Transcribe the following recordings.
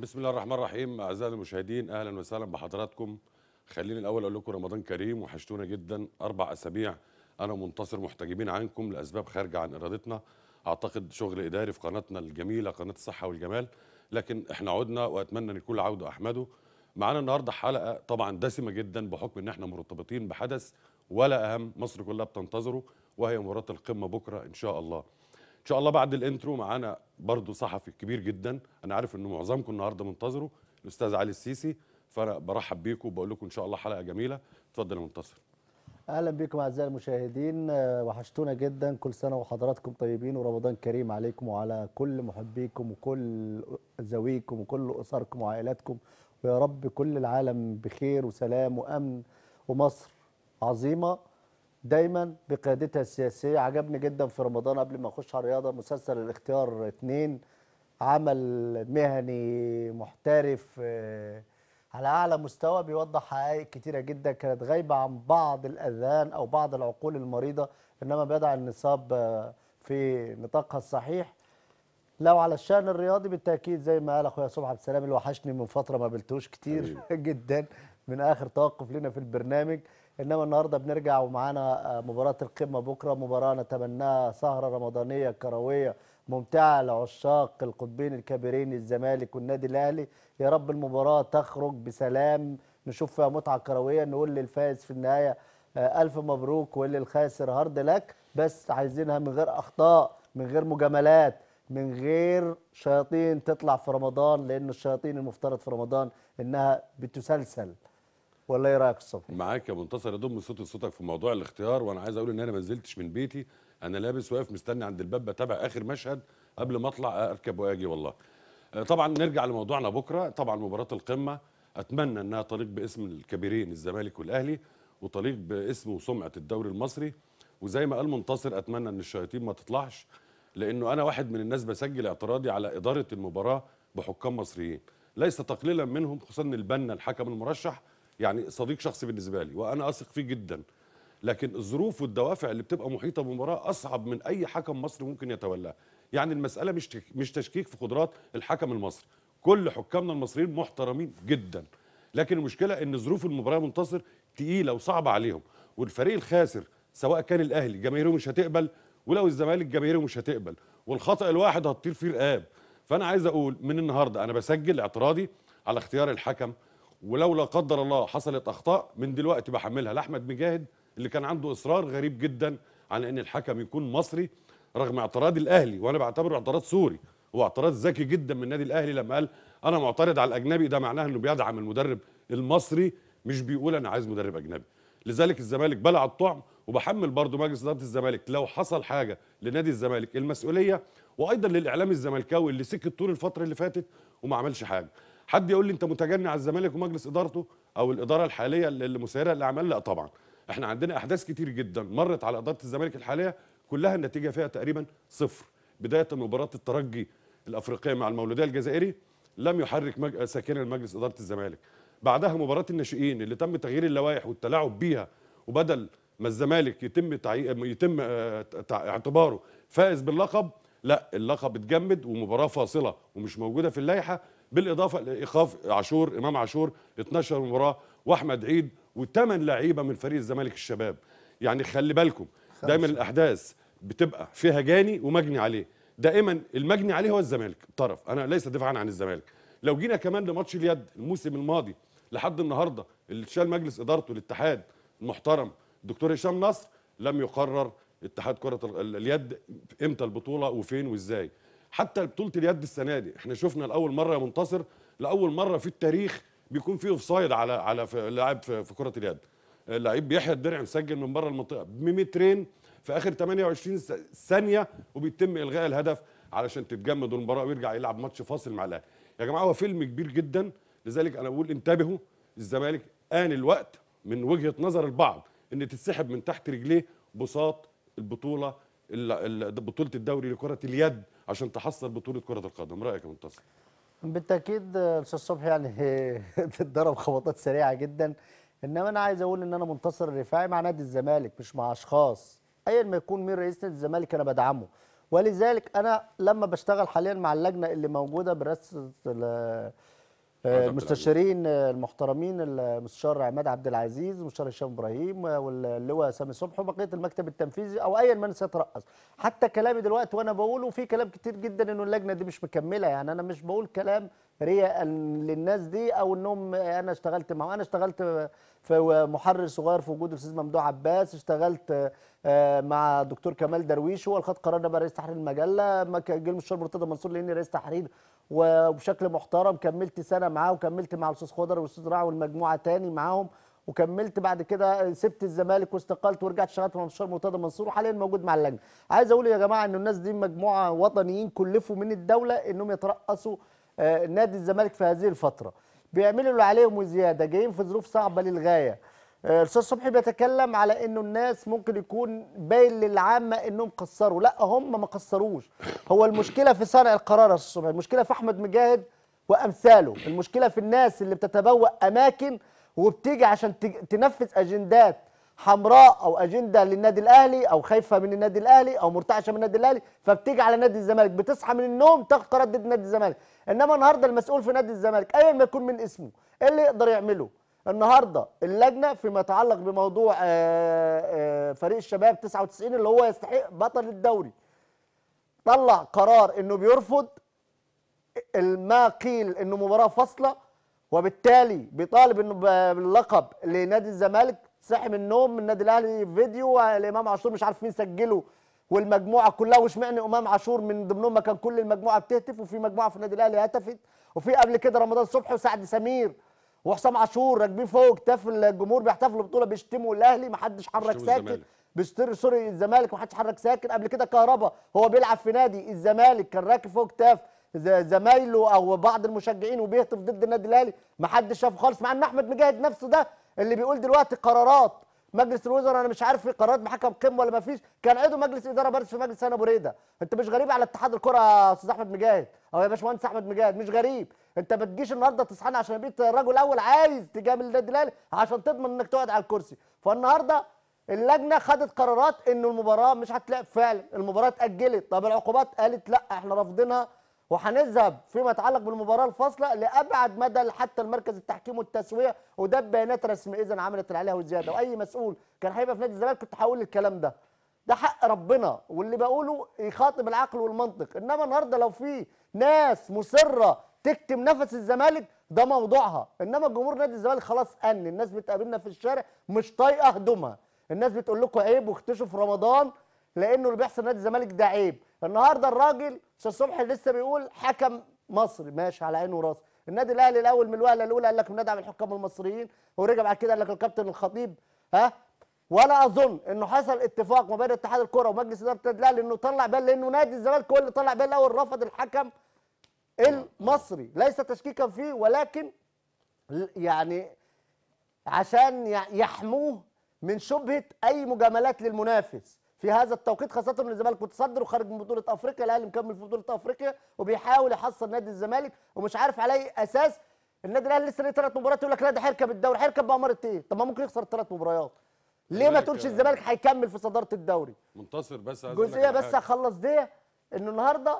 بسم الله الرحمن الرحيم اعزائي المشاهدين اهلا وسهلا بحضراتكم خليني الاول اقول لكم رمضان كريم وحشتونا جدا اربع اسابيع انا ومنتصر محتجبين عنكم لاسباب خارجه عن ارادتنا اعتقد شغل اداري في قناتنا الجميله قناه الصحه والجمال لكن احنا عدنا واتمنى ان الكل عوده احمده معانا النهارده حلقه طبعا دسمه جدا بحكم ان احنا مرتبطين بحدث ولا اهم مصر كلها بتنتظره وهي مباراه القمه بكره ان شاء الله ان شاء الله بعد الانترو معانا برضو صحفي كبير جدا انا عارف ان معظمكم النهارده منتظره الاستاذ علي السيسي فانا برحب بيكم وبقول لكم ان شاء الله حلقه جميله اتفضل يا منتصر اهلا بكم اعزائي المشاهدين آه، وحشتونا جدا كل سنه وحضراتكم طيبين ورمضان كريم عليكم وعلى كل محبيكم وكل ذويكم وكل اسركم وعائلاتكم ويا رب كل العالم بخير وسلام وامن ومصر عظيمه دايما بقيادتها السياسيه عجبني جدا في رمضان قبل ما اخش على الرياضه مسلسل الاختيار اتنين عمل مهني محترف آه، على اعلى مستوى بيوضح حقائق كتيره جدا كانت غايبه عن بعض الاذهان او بعض العقول المريضه انما بيضع النصاب آه، في نطاقها الصحيح لو على الشان الرياضي بالتاكيد زي ما قال اخويا صبحي عبد السلام اللي وحشني من فتره ما قابلتوش كتير جدا من اخر توقف لنا في البرنامج انما النهارده بنرجع ومعانا آه، مباراه القمه بكره مباراه نتمناها سهره رمضانيه كرويه ممتعه لعشاق القطبين الكبيرين الزمالك والنادي الاهلي يا رب المباراه تخرج بسلام نشوف فيها متعه كرويه نقول للفائز في النهايه آه، الف مبروك واللي الخاسر هارد لك بس عايزينها من غير اخطاء من غير مجاملات من غير شياطين تطلع في رمضان لان الشياطين المفترض في رمضان انها بتسلسل ولا ايه رايك الصبح معاك يا منتصر اضم صوتي لصوتك في موضوع الاختيار وانا عايز اقول ان انا ما نزلتش من بيتي انا لابس واقف مستني عند الباب بتابع اخر مشهد قبل ما اطلع اركب واجي والله آه، طبعا نرجع لموضوعنا بكره طبعا مباراه القمه اتمنى انها تليق باسم الكبيرين الزمالك والاهلي وتليق باسم وسمعه الدوري المصري وزي ما قال منتصر اتمنى ان الشياطين ما تطلعش لانه انا واحد من الناس بسجل اعتراضي على اداره المباراه بحكام مصريين ليس تقليلا منهم خصوصا ان البنا الحكم المرشح يعني صديق شخصي بالنسبه لي وانا اثق فيه جدا لكن الظروف والدوافع اللي بتبقى محيطه بالمباراه اصعب من اي حكم مصري ممكن يتولاها يعني المساله مش تك- مش تشكيك في قدرات الحكم المصري كل حكامنا المصريين محترمين جدا لكن المشكله ان ظروف المباراه منتصر تقيله وصعبه عليهم والفريق الخاسر سواء كان الاهلي جماهيره مش هتقبل ولو الزمالك جماهيره مش هتقبل والخطا الواحد هتطير فيه رقاب فانا عايز اقول من النهارده انا بسجل اعتراضي على اختيار الحكم ولو لا قدر الله حصلت اخطاء من دلوقتي بحملها لاحمد مجاهد اللي كان عنده اصرار غريب جدا على ان الحكم يكون مصري رغم اعتراض الاهلي وانا بعتبره اعتراض سوري هو اعتراض ذكي جدا من النادي الاهلي لما قال انا معترض على الاجنبي ده معناه انه بيدعم المدرب المصري مش بيقول انا عايز مدرب اجنبي لذلك الزمالك بلع الطعم وبحمل برضه مجلس اداره الزمالك لو حصل حاجه لنادي الزمالك المسؤوليه وايضا للاعلام الزملكاوي اللي سكت طول الفتره اللي فاتت وما عملش حاجه حد يقول لي انت متجني على الزمالك ومجلس ادارته او الاداره الحاليه اللي اللي مسيره للاعمال لا طبعا احنا عندنا احداث كتير جدا مرت على اداره الزمالك الحاليه كلها النتيجه فيها تقريبا صفر بدايه من مباراه الترجي الافريقيه مع المولوديه الجزائري لم يحرك مج... ساكنا مجلس اداره الزمالك بعدها مباراه الناشئين اللي تم تغيير اللوائح والتلاعب بيها وبدل ما الزمالك يتم تعي... يتم آه، تع- اعتباره فائز باللقب لا اللقب اتجمد ومباراه فاصله ومش موجوده في اللائحه بالاضافه لايقاف عاشور امام عاشور 12 مباراه واحمد عيد وثمان لعيبه من فريق الزمالك الشباب يعني خلي بالكم دايما الاحداث بتبقى فيها جاني ومجني عليه دائما المجني عليه هو الزمالك طرف انا ليس دفاعا عن الزمالك لو جينا كمان لماتش اليد الموسم الماضي لحد النهارده اللي شال مجلس ادارته الاتحاد المحترم الدكتور هشام نصر لم يقرر اتحاد كره ال- ال- اليد امتى البطوله وفين وازاي حتى بطوله اليد السنه دي احنا شفنا لاول مره يا منتصر لاول مره في التاريخ بيكون فيه اوفسايد على على في- لاعب في, في كره اليد اللعيب بيحيى الدرع مسجل من بره المنطقه بمترين في اخر 28 س- ثانيه وبيتم الغاء الهدف علشان تتجمد المباراه ويرجع يلعب ماتش فاصل مع الاهلي يا جماعه هو فيلم كبير جدا لذلك انا بقول انتبهوا الزمالك آن الوقت من وجهه نظر البعض ان تتسحب من تحت رجليه بساط البطوله ال- ال- بطوله الدوري لكره اليد عشان تحصل بطوله كره القدم رايك يا منتصر بالتاكيد آه، استاذ صبحي يعني بتتضرب خبطات سريعه جدا انما انا عايز اقول ان انا منتصر الرفاعي مع نادي الزمالك مش مع اشخاص ايا ما يكون مين رئيس نادي الزمالك انا بدعمه ولذلك انا لما بشتغل حاليا مع اللجنه اللي موجوده برئاسه ال- آه، عبد المستشارين آه، المحترمين المستشار عماد عبد العزيز والمستشار هشام ابراهيم آه، واللواء سامي صبحي وبقيه المكتب التنفيذي او ايا من سيترأس حتى كلامي دلوقتي وانا بقوله في كلام كتير جدا انه اللجنه دي مش مكمله يعني انا مش بقول كلام رياء للناس دي او انهم انا اشتغلت معه انا اشتغلت في محرر صغير في وجود الاستاذ ممدوح عباس اشتغلت آه، مع دكتور كمال درويش هو اللي خد قرار نبقى رئيس تحرير المجله ما كان جه المستشار مرتضى منصور لاني رئيس تحرير وبشكل محترم كملت سنه معاه وكملت مع الاستاذ خضر والاستاذ رعا والمجموعه تاني معاهم وكملت بعد كده سبت الزمالك واستقلت ورجعت اشتغلت مع المستشار مرتضى منصور وحاليا موجود مع اللجنه عايز اقول يا جماعه ان الناس دي مجموعه وطنيين كلفوا من الدوله انهم يترأسوا آه، نادي الزمالك في هذه الفتره بيعملوا اللي عليهم وزياده جايين في ظروف صعبه للغايه آه، الاستاذ صبحي بيتكلم على انه الناس ممكن يكون باين للعامه انهم قصروا لا هم ما قصروش هو المشكله في صانع القرار يا استاذ صبحي المشكله في احمد مجاهد وامثاله المشكله في الناس اللي بتتبوأ اماكن وبتيجي عشان تج- تنفذ اجندات حمراء او اجنده للنادي الاهلي او خايفه من النادي الاهلي او مرتعشه من النادي الاهلي فبتيجي على نادي الزمالك بتصحى من النوم تاخد قرار ضد نادي الزمالك انما النهارده المسؤول في نادي الزمالك ايا ما يكون من اسمه ايه اللي يقدر يعمله النهارده اللجنه فيما يتعلق بموضوع آه، آه، فريق الشباب 99 اللي هو يستحق بطل الدوري طلع قرار انه بيرفض ما قيل انه مباراه فاصله وبالتالي بيطالب انه ب- باللقب لنادي الزمالك صحي من النوم من النادي الاهلي فيديو الامام عاشور مش عارف مين سجله والمجموعه كلها واشمعنى امام عاشور من ضمنهم ما كان كل المجموعه بتهتف وفي مجموعه في النادي الاهلي هتفت وفي قبل كده رمضان صبحي وسعد سمير وحسام عاشور راكبين فوق كتاف الجمهور بيحتفلوا بطوله بيشتموا الاهلي ما حدش حرك بيشتموا ساكت الزمالك. بيشتري سوري الزمالك ومحدش حرك ساكن قبل كده كهربا هو بيلعب في نادي الزمالك كان راكب فوق كتاف ز- زمايله او بعض المشجعين وبيهتف ضد النادي الاهلي محدش شافه خالص مع ان احمد مجاهد نفسه ده اللي بيقول دلوقتي قرارات مجلس الوزراء انا مش عارف في قرارات بحكم قمه ولا ما فيش كان عضو مجلس اداره بارز في مجلس سنه ابو ريده انت مش غريب على اتحاد الكره يا استاذ احمد مجاهد او يا باشمهندس احمد مجاهد مش غريب انت ما تجيش النهارده تصحاني عشان بقيت الرجل الاول عايز تجامل النادي الاهلي عشان تضمن انك تقعد على الكرسي فالنهارده اللجنه خدت قرارات انه المباراه مش هتلعب فعلا المباراه اتاجلت طب العقوبات قالت لا احنا رافضينها وهنذهب فيما يتعلق بالمباراه الفاصله لابعد مدى حتى المركز التحكيم والتسويه وده بيانات رسميه اذا عملت اللي عليها وزياده واي مسؤول كان هيبقى في نادي الزمالك كنت هقول الكلام ده ده حق ربنا واللي بقوله يخاطب العقل والمنطق انما النهارده لو في ناس مصره تكتم نفس الزمالك ده موضوعها انما جمهور نادي الزمالك خلاص ان الناس بتقابلنا في الشارع مش طايقه هدومها الناس بتقول لكم عيب واختشوا في رمضان لانه اللي بيحصل نادي الزمالك ده عيب النهارده الراجل استاذ صبحي لسه بيقول حكم مصري ماشي على عينه وراسه النادي الاهلي الاول من الوهله الاولى قال لك بندعم الحكام المصريين ورجع بعد كده قال لك الكابتن الخطيب ها ولا اظن انه حصل اتفاق ما بين اتحاد الكره ومجلس اداره النادي الاهلي انه طلع بال لانه نادي الزمالك هو اللي طلع بال الاول رفض الحكم المصري ليس تشكيكا فيه ولكن ل- يعني عشان يع- يحموه من شبهه اي مجاملات للمنافس في هذا التوقيت خاصه ان الزمالك متصدر وخارج من بطوله افريقيا الاهلي مكمل في بطوله افريقيا وبيحاول يحصل نادي الزمالك ومش عارف على اي اساس النادي الاهلي لسه ليه ثلاث مباريات يقول لك لا ده هيركب الدوري هيركب بأمارة ايه؟ طب ما ممكن يخسر الثلاث مباريات ليه ما الزمالك- تقولش الزمالك هيكمل في صداره الدوري؟ منتصر بس عايز أقول لك جزئيه على بس حاجة. اخلص دي انه النهارده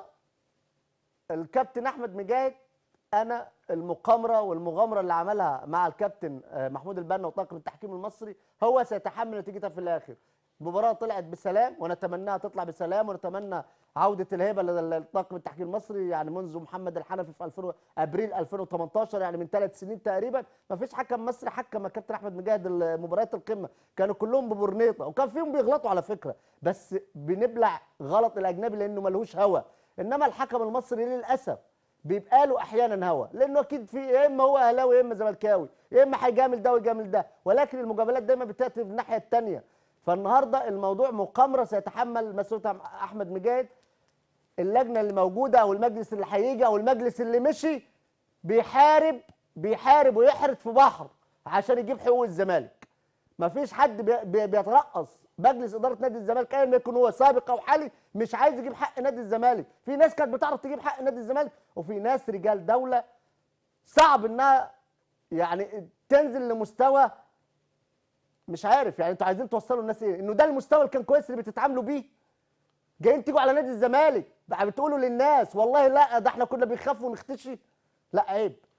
الكابتن احمد مجاهد انا المقامره والمغامره اللي عملها مع الكابتن آه، محمود البنا وطاقم التحكيم المصري هو سيتحمل نتيجتها في الاخر المباراه طلعت بسلام ونتمناها تطلع بسلام ونتمنى عوده الهيبه لل- للطاقم التحكيم المصري يعني منذ محمد الحنفي في 2000 ابريل 2018 يعني من ثلاث سنين تقريبا ما فيش حكم مصري حكم الكابتن احمد مجاهد مباريات القمه كانوا كلهم ببرنيطه وكان فيهم بيغلطوا على فكره بس بنبلع غلط الاجنبي لانه ملهوش هوى انما الحكم المصري للاسف بيبقى له احيانا هوى لانه اكيد في يا اما هو اهلاوي يا اما زملكاوي يا اما هيجامل ده ويجامل ده ولكن المجاملات دايما بتاتي من الناحيه الثانيه فالنهارده الموضوع مقامره سيتحمل مسؤوليتها احمد مجاهد اللجنه اللي موجوده او المجلس اللي هيجي او المجلس اللي مشي بيحارب بيحارب ويحرد في بحر عشان يجيب حقوق الزمالك مفيش حد بي- بي- بيترأس مجلس اداره نادي الزمالك ايا يكن هو سابق او حالي مش عايز يجيب حق نادي الزمالك في ناس كانت بتعرف تجيب حق نادي الزمالك وفي ناس رجال دوله صعب انها يعني تنزل لمستوى مش عارف يعني انتوا عايزين توصلوا الناس ايه انه ده المستوى اللي كان كويس اللي بتتعاملوا بيه جايين تيجوا على نادي الزمالك بقى بتقولوا للناس والله لا ده احنا كنا بنخاف ونختشي لا عيب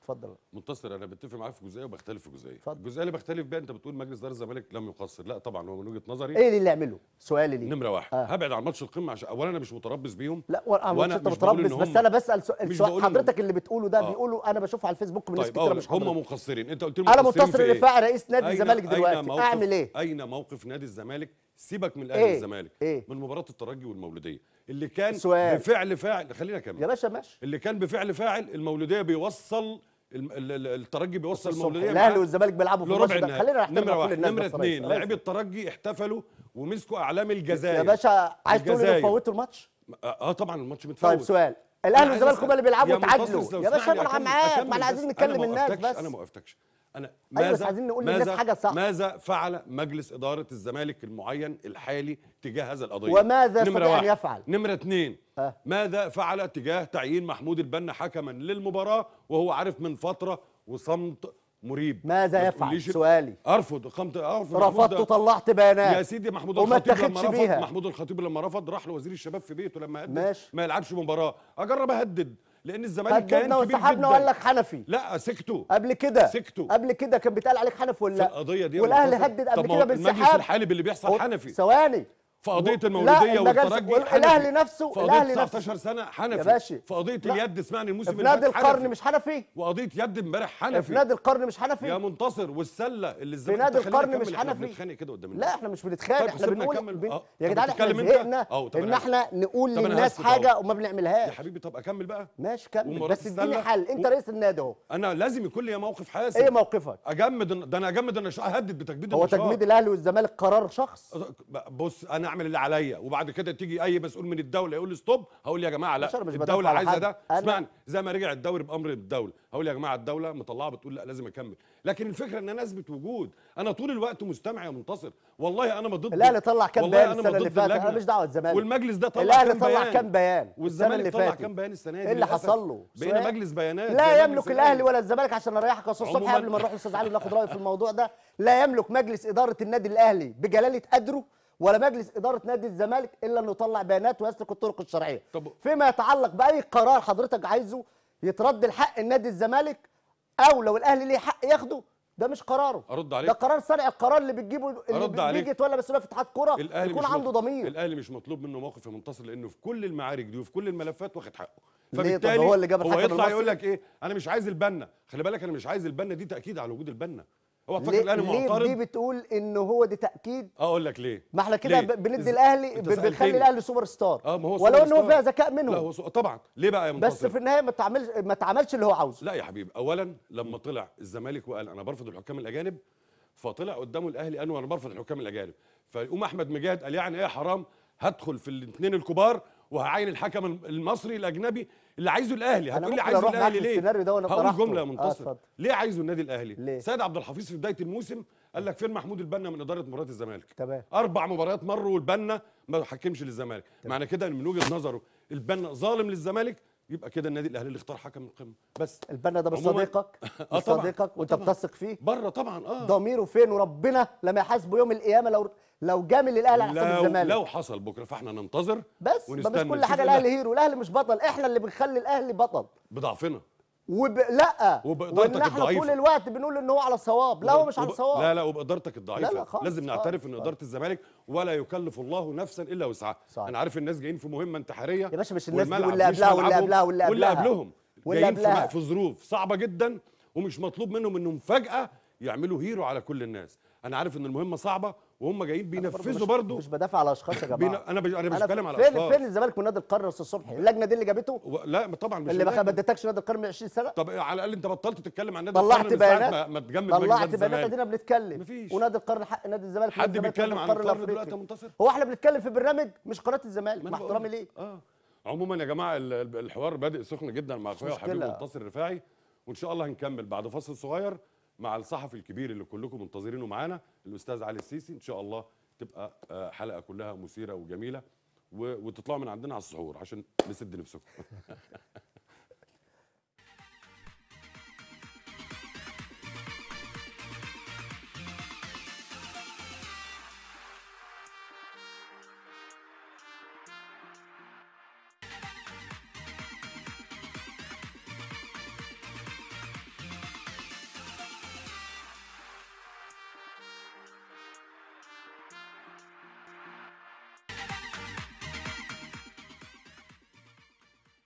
اتفضل منتصر انا بتفق معاك في جزئيه وبختلف في جزئيه اتفضل. الجزئيه اللي بختلف بيها انت بتقول مجلس اداره الزمالك لم يقصر لا طبعا هو من وجهه نظري ايه اللي يعمله سؤالي ليه نمره واحد آه. هبعد عن ماتش القمه عشان اولا انا مش متربص بيهم لا وانا وأنا مش انت مش بقول متربص إن بس هم- انا بسال سؤال, مش سؤال بقول إن- حضرتك اللي بتقوله ده آه. بيقولوا انا بشوف على الفيسبوك من ناس طيب كتير أقول مش لك هم حضرتك مقصرين انت قلت لي انا مقصرين منتصر في إيه؟ الرفاعي رئيس نادي أين- الزمالك أين دلوقتي موقف- اعمل ايه اين موقف نادي الزمالك سيبك من الاهلي إيه؟ والزمالك إيه؟ من مباراه الترجي والمولوديه اللي كان سؤال. بفعل فاعل خلينا اكمل يا باشا ماشي اللي كان بفعل فاعل المولوديه بيوصل الم- ال- ال- الترجي بيوصل الصبح. المولوديه الاهلي معاه والزمالك بيلعبوا في لربع الماتش ده النهائي خلينا نحترم نمره كل واحد الناس نمره بس يا اثنين ريس. لاعبي الترجي احتفلوا ومسكوا اعلام الجزائر يا باشا عايز تقول الجزائر. انه فوتوا الماتش اه طبعا الماتش متفوت طيب سؤال أنا الاهلي عايز والزمالك أسأل- هم اللي بيلعبوا يا منتصر وتعادلوا لو يا باشا تسمعني انا أكمل- معاك ما أكمل احنا عايزين بس. نتكلم أنا ما الناس وقفتكش- بس انا ما وقفتكش انا أيوة، ماذا بس عايزين نقول للناس ماذا- حاجة صح. ماذا فعل مجلس اداره الزمالك المعين الحالي تجاه هذا القضيه وماذا نمرة يستطيع أن واحد. يفعل؟ نمره اثنين آه. ماذا فعل تجاه تعيين محمود البنا حكما للمباراه وهو عارف من فتره وصمت مريب ماذا ما يفعل؟ تقوليش- سؤالي. ارفض قمت ارفض رفضت محمود- طلعت بيانات يا سيدي محمود وما الخطيب لما اتخذش رفض بيها. محمود الخطيب لما رفض راح لوزير الشباب في بيته لما هدد ماشي. ما يلعبش مباراه اجرب اهدد لان الزمالك كان هددنا كبير وسحبنا جدا وقال لك حنفي لا سكتوا قبل كده سكتوا. قبل كده كان بيتقال عليك حنفي ولا في لا القضيه دي يا والاهلي منتصر. هدد طب قبل ما هو كده المجلس بالسحاب الحالي باللي بيحصل حنفي ثواني في قضيه لا، المولوديه المجلس- والترجي والاهلي حنفي. نفسه في قضيه الاهلي نفسه 19 سنه حنفي يا باشا. في قضيه لا. اليد اسمعني الموسم في اللي نادي فات القرن حنفي. مش حنفي وقضيه يد امبارح في حنفي نادي القرن مش حنفي يا منتصر والسله اللي الزمالك نادي أنت خلينا القرن نكمل، مش إحنا حنفي. بنتخانق كده قدام لا الناس. احنا مش بنتخانق طيب احنا سيبنا بنقول نكمل. بن... آه. يا طب جدعان احنا بتتكلم أنت؟ زهقنا أه، طب ان أنا احنا نقول طب أنا للناس هسكت حاجه أهو. وما يا بنعملهاش حبيبي طب اكمل بقى ماشي كمل ومباراة بس اديني السلة. حل انت و- رئيس النادي اهو انا لازم يكون لي موقف حاسم ايه موقفك اجمد الن- ده انا اجمد النشاط اهدد بتجميد هو النشاط تجميد الاهلي والزمالك قرار شخص بص انا اعمل اللي عليا وبعد كده تيجي اي مسؤول من الدوله يقول لي ستوب هقول يا جماعه لا مش أنا مش بدافع الدوله على عايزه حد. ده أنا- اسمعني زي ما رجع الدوري بامر الدوله هقول يا جماعه الدوله مطلعه بتقول لا لازم اكمل لكن الفكره ان انا اثبت وجود انا طول الوقت مستمع يا منتصر والله انا ما ضد الاهلي طلع كام والله بيان أنا ما السنه اللي ضد فاتت انا اللجنة. مش دعوه الزمالك والمجلس ده طلع الاهلي كام طلع بيان كام بيان السنه والزمالك اللي طلع فاتت كام بيان السنه دي ايه اللي للأسف. حصل له بقينا سؤال. مجلس بيانات زي لا مجلس يملك الاهلي الأهلي. ولا الزمالك عشان اريحك يا استاذ صبحي عموماً- قبل ما نروح لاستاذ علي ناخد رايه في الموضوع ده لا يملك مجلس اداره النادي الاهلي بجلاله قدره ولا مجلس اداره نادي الزمالك الا انه يطلع بيانات ويسلك الطرق الشرعيه طب- فيما يتعلق باي قرار حضرتك عايزه يترد الحق النادي الزمالك او لو الاهلي ليه حق ياخده ده مش قراره أرد عليك؟ ده قرار صانع القرار اللي بتجيبه اللي أرد عليك. بيجي يتولى مسؤوليه في اتحاد كوره الاهلي يكون مش عنده مطلوب- ضمير الاهلي مش مطلوب منه موقف يا منتصر لانه في كل المعارك دي وفي كل الملفات واخد حقه ليه؟ طب هو اللي جاب هو الحكم يطلع المصري؟ يقول لك ايه انا مش عايز البنا خلي بالك انا مش عايز البنا دي تاكيد على وجود البنا هو فاكر ليه, الاهلي ليه دي معترض بتقول ان هو دي تاكيد اقول لك ليه ما احنا كده ليه؟ ب- بندي إز- الاهلي أنت ب- بنخلي سألتني. الاهلي سوبر ستار اه ما هو ولو سوبر ان هو ستار. فيها ذكاء لا منهم هو سو... طبعا ليه بقى يا منتصر بس في النهايه ما تعملش ما تعملش اللي هو عاوزه لا يا حبيبي اولا لما طلع الزمالك وقال انا برفض الحكام الاجانب فطلع قدامه الاهلي قال انا برفض الحكام الاجانب فيقوم احمد مجاهد قال يعني ايه حرام هدخل في الاثنين الكبار وهعين الحكم المصري الاجنبي اللي عايزه الاهلي أنا هتقول لي ممكن عايزه أروح معاك الاهلي في ليه السيناريو ده وأنا هقول طرحته. جمله يا آه، منتصر اتفضل. ليه عايزه النادي الاهلي ليه؟ سيد عبد الحفيظ في بدايه الموسم قال لك فين محمود البنا من اداره مباراه الزمالك تمام. اربع مباريات مروا والبنا ما حكمش للزمالك معنى كده ان من وجهه نظره البنا ظالم للزمالك يبقى كده النادي الاهلي اللي اختار حكم القمه بس البنا ده مش عموماً- صديقك آه مش طبعاً. صديقك وانت طبعاً. بتثق فيه بره طبعا اه ضميره فين وربنا لما يحاسبه يوم القيامه لو لو جامل الاهلي على حساب لو, الزمالك لو حصل بكره فاحنا ننتظر بس ما ونستنى مش كل نشوف حاجه إيه الاهلي اللي- هيرو الاهلي مش بطل احنا اللي بنخلي الاهلي بطل بضعفنا وب... لا وبإدارتك وان احنا الضعيفة. طول الوقت بنقول ان هو على صواب لا هو مش على وب- صواب لا لا وبادارتك الضعيفه لا لا خالص، لازم نعترف خالص، ان خالص. اداره الزمالك ولا يكلف الله نفسا الا وسعها صح. انا عارف الناس جايين في مهمه انتحاريه يا باشا مش الناس دي والملعب واللي مش قبلها واللي ملعبهم قبلها واللي واللي قبلها. قبلهم واللي جايين في, قبلها. م- في ظروف صعبه جدا ومش مطلوب منهم انهم فجاه يعملوا هيرو على كل الناس انا عارف ان المهمه صعبه وهم جايين بينفذوا برضه مش بدافع على اشخاص يا جماعه بينا- انا بج- انا مش بتكلم على فين اشخاص فين الزمالك من نادي القرن يا استاذ صبحي اللجنه دي اللي جابته و- لا طبعا مش اللي ما اللجنة. ادتكش نادي القرن من 20 سنه طب على الاقل انت بطلت تتكلم عن نادي طلعت القرن من ساعة بيانات ما, ما تجمد مجلس طلعت نادي بيانات الزمالك. ادينا بنتكلم مفيش. ونادي القرن حق نادي الزمالك حد ونادي الزمالك بيتكلم نادي عن القرن القرن الأفريقي. دلوقتي يا منتصر هو احنا بنتكلم في برنامج مش قناه الزمالك ما مع أنا احترامي بقول ليه لك. اه عموما يا جماعه ال- ال- الحوار بادئ سخن جدا مع اخويا وحبيبي مشكلة. منتصر الرفاعي وان شاء الله هنكمل بعد فصل صغير مع الصحفي الكبير اللي كلكم منتظرينه معانا الاستاذ علي السيسي ان شاء الله تبقى آه، حلقه كلها مثيره وجميله و- وتطلعوا من عندنا على السحور عشان نسد نفسكم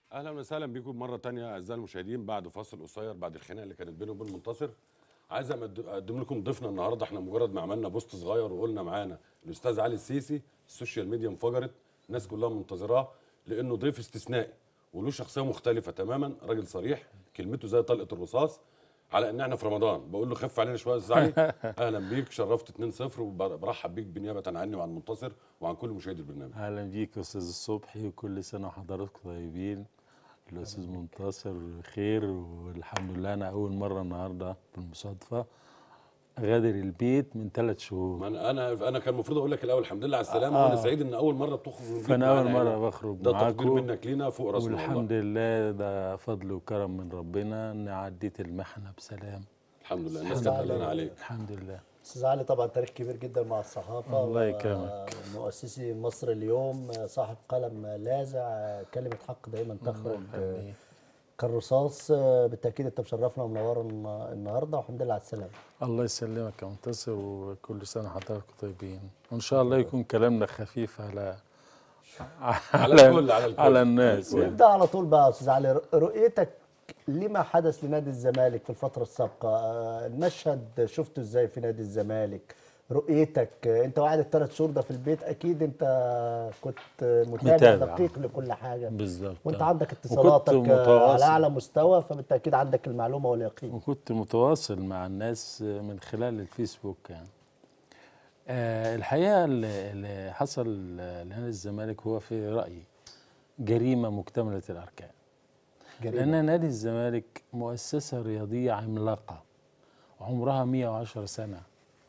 اهلا وسهلا بكم مره تانية اعزائي المشاهدين بعد فاصل قصير بعد الخناقه اللي كانت بيني وبين منتصر عايز أمد- اقدم لكم ضيفنا النهارده احنا مجرد ما عملنا بوست صغير وقلنا معانا الاستاذ علي السيسي السوشيال ميديا انفجرت الناس كلها منتظراه لانه ضيف استثنائي وله شخصيه مختلفه تماما راجل صريح كلمته زي طلقه الرصاص على ان احنا في رمضان بقول له خف علينا شويه يا أستاذ علي اهلا بيك شرفت 2-0 وبرحب بيك بنيابه عني وعن منتصر وعن كل مشاهدي البرنامج اهلا بيك يا استاذ الصبحي وكل سنه وحضراتكم طيبين الاستاذ منتصر خير والحمد لله انا اول مره النهارده بالمصادفه غادر البيت من ثلاث شهور ما انا انا انا كان المفروض اقول لك الاول الحمد لله على السلامه آه. وانا سعيد ان اول مره بتخرج من البيت فانا اول معانا هنا. مره بخرج ده تقدير معاكم منك لينا فوق راسنا والحمد والله لله ده فضل وكرم من ربنا ان عديت المحنه بسلام الحمد لله الناس الحمد كانت لله. قلقانه عليك الحمد لله استاذ علي طبعا تاريخ كبير جدا مع الصحافه الله يكرمك. مؤسسي مصر اليوم صاحب قلم لاذع كلمه حق دايما تخرج يخليك. كالرصاص بالتاكيد انت مشرفنا ومنورنا النهارده والحمد لله على السلامه الله يسلمك يا منتصر وكل سنه حضراتكم طيبين وان شاء الله يكون كلامنا خفيف على على الكل على الكل على الناس يعني. ونبدا على طول بقى يا استاذ علي رؤيتك لما حدث لنادي الزمالك في الفتره السابقه آه، المشهد شفته ازاي في نادي الزمالك رؤيتك آه، انت قاعد الثلاث شهور ده في البيت اكيد انت كنت متابع, متابع. دقيق لكل حاجه بالظبط وانت آه. عندك وكنت اتصالاتك آه، على متواصل. اعلى مستوى فبالتاكيد عندك المعلومه واليقين وكنت متواصل مع الناس من خلال الفيسبوك يعني آه الحقيقة اللي اللي حصل لنادي الزمالك هو في رأيي جريمة مكتملة الأركان جريمة. لأن نادي الزمالك مؤسسة رياضية عملاقة عمرها 110 سنة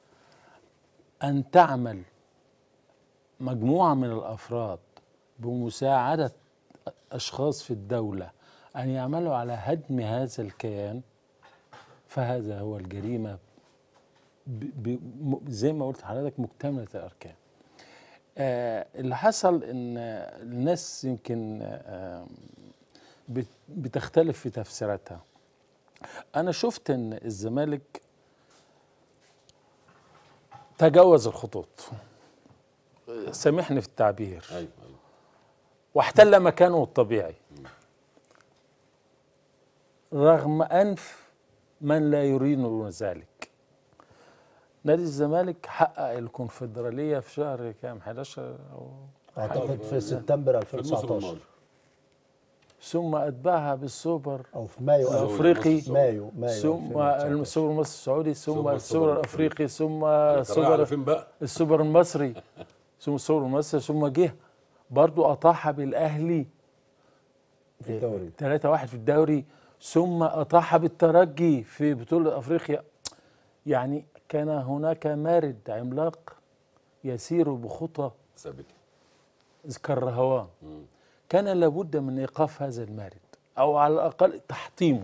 أن تعمل مجموعة من الأفراد بمساعدة أشخاص في الدولة أن يعملوا على هدم هذا الكيان فهذا هو الجريمة ب ب م- زي ما قلت لحضرتك مكتملة الأركان آه اللي حصل إن آه، الناس يمكن آه بت- بتختلف في تفسيراتها أنا شفت إن الزمالك تجاوز الخطوط آه، سامحني في التعبير ايوه ايوه واحتل مكانه الطبيعي رغم انف من لا يريد ذلك نادي الزمالك حقق الكونفدراليه في شهر كام 11 او اعتقد في سبتمبر في الموسم 2019 الماضي ثم اتبعها بالسوبر او في مايو الافريقي مايو مايو ثم 2019. السوبر المصري السعودي ثم ثم السوبر السوبر الافريقي ثم السوبر على السوبر فين بقى السوبر المصري ثم السوبر المصري ثم جه برضو اطاح بالاهلي في الدوري 3 1 في الدوري ثم اطاح بالترجي في بطوله افريقيا يعني كان هناك مارد عملاق يسير بخطى ثابت كالرهوان مم. كان لابد من ايقاف هذا المارد او على الاقل تحطيمه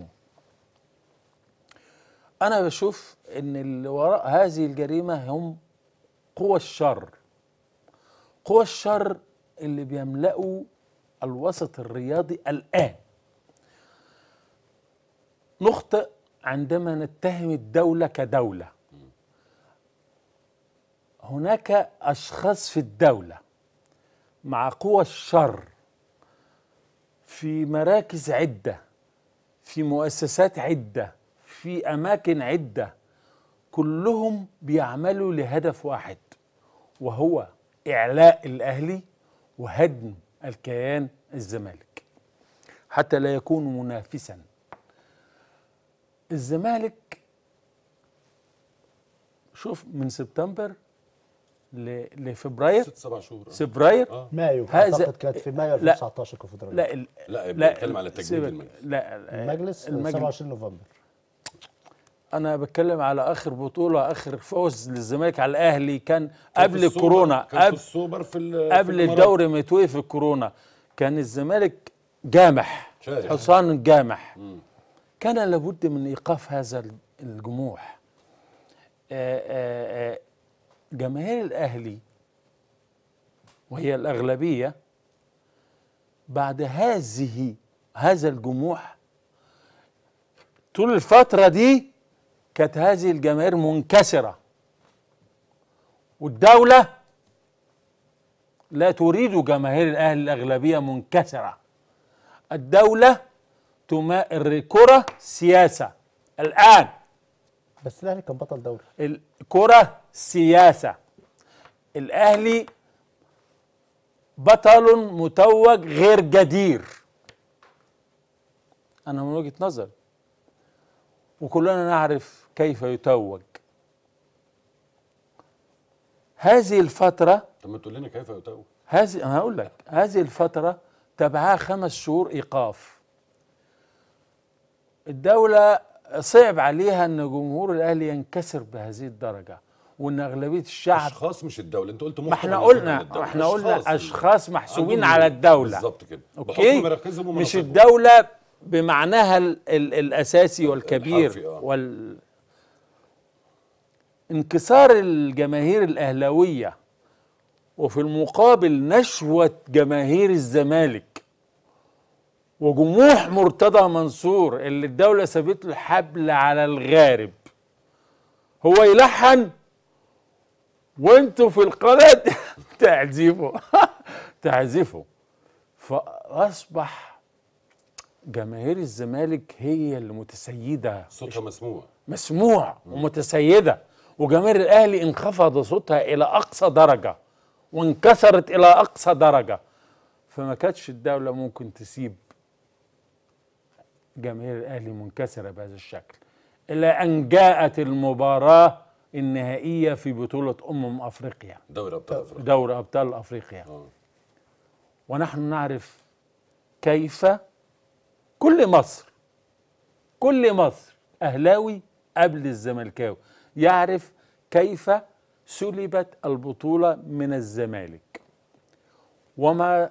انا بشوف ان اللي وراء هذه الجريمه هم قوى الشر قوى الشر اللي بيملأوا الوسط الرياضي الآن نخطئ عندما نتهم الدولة كدولة هناك أشخاص في الدولة مع قوى الشر في مراكز عدة في مؤسسات عدة في أماكن عدة كلهم بيعملوا لهدف واحد وهو إعلاء الأهلي وهدم الكيان الزمالك حتى لا يكون منافسا الزمالك شوف من سبتمبر ل- لفبراير ست سبع شهور آه. فبراير اه مايو هذا- اعتقد كانت في مايو لا. 2019 الكونفدراليه لا ال- لا لا بنتكلم على تجديد سيبك. المجلس لا المجلس المجلس 27 نوفمبر انا بتكلم على اخر بطوله اخر فوز للزمالك على الاهلي كان كان في قبل السوبر- الكورونا كان في قبل السوبر في ال- في قبل الإمارات. الدوري ما يتوقف الكورونا كان الزمالك جامح شارع. حصان جامح مم. كان لابد من ايقاف هذا الجموح آه، آه، آه، جماهير الاهلي وهي الاغلبيه بعد هذه هذا الجموح طول الفتره دي كانت هذه الجماهير منكسره والدوله لا تريد جماهير الاهلي الاغلبيه منكسره الدولة تما الكرة سياسة الآن بس الاهلي كان بطل دوري الكرة سياسة الأهلي بطل متوج غير جدير أنا من وجهة نظر وكلنا نعرف كيف يتوج هذه الفترة طب ما تقول لنا كيف يتوج هذه انا هقول لك هذه الفتره تبعها خمس شهور ايقاف الدوله صعب عليها ان جمهور الاهلي ينكسر بهذه الدرجه وان اغلبيه الشعب اشخاص مش الدوله انت قلت ما احنا محكم قلنا على الدولة. احنا قلنا اللي- اشخاص محسوبين عندهم على الدوله بالظبط كده اوكي بحكم مراكزهم مش ومناصبهم. الدوله بمعناها ال ال الاساسي والكبير الحرفي، آه. وال انكسار الجماهير الاهلاويه وفي المقابل نشوه جماهير الزمالك وجموح مرتضى منصور اللي الدوله سابت له الحبل على الغارب هو يلحن وانتوا في القناه تعزفوا تعزفوا فاصبح جماهير الزمالك هي اللي متسيده صوتها مسموع مسموع ومتسيده وجماهير الاهلي انخفض صوتها الى اقصى درجه وانكسرت الى اقصى درجه فما كانتش الدوله ممكن تسيب جماهير الاهلي منكسره بهذا الشكل الى ان جاءت المباراه النهائيه في بطوله امم افريقيا دوري ابطال افريقيا دوري ابطال افريقيا آه. ونحن نعرف كيف كل مصر كل مصر اهلاوي قبل الزملكاوي يعرف كيف سلبت البطوله من الزمالك وما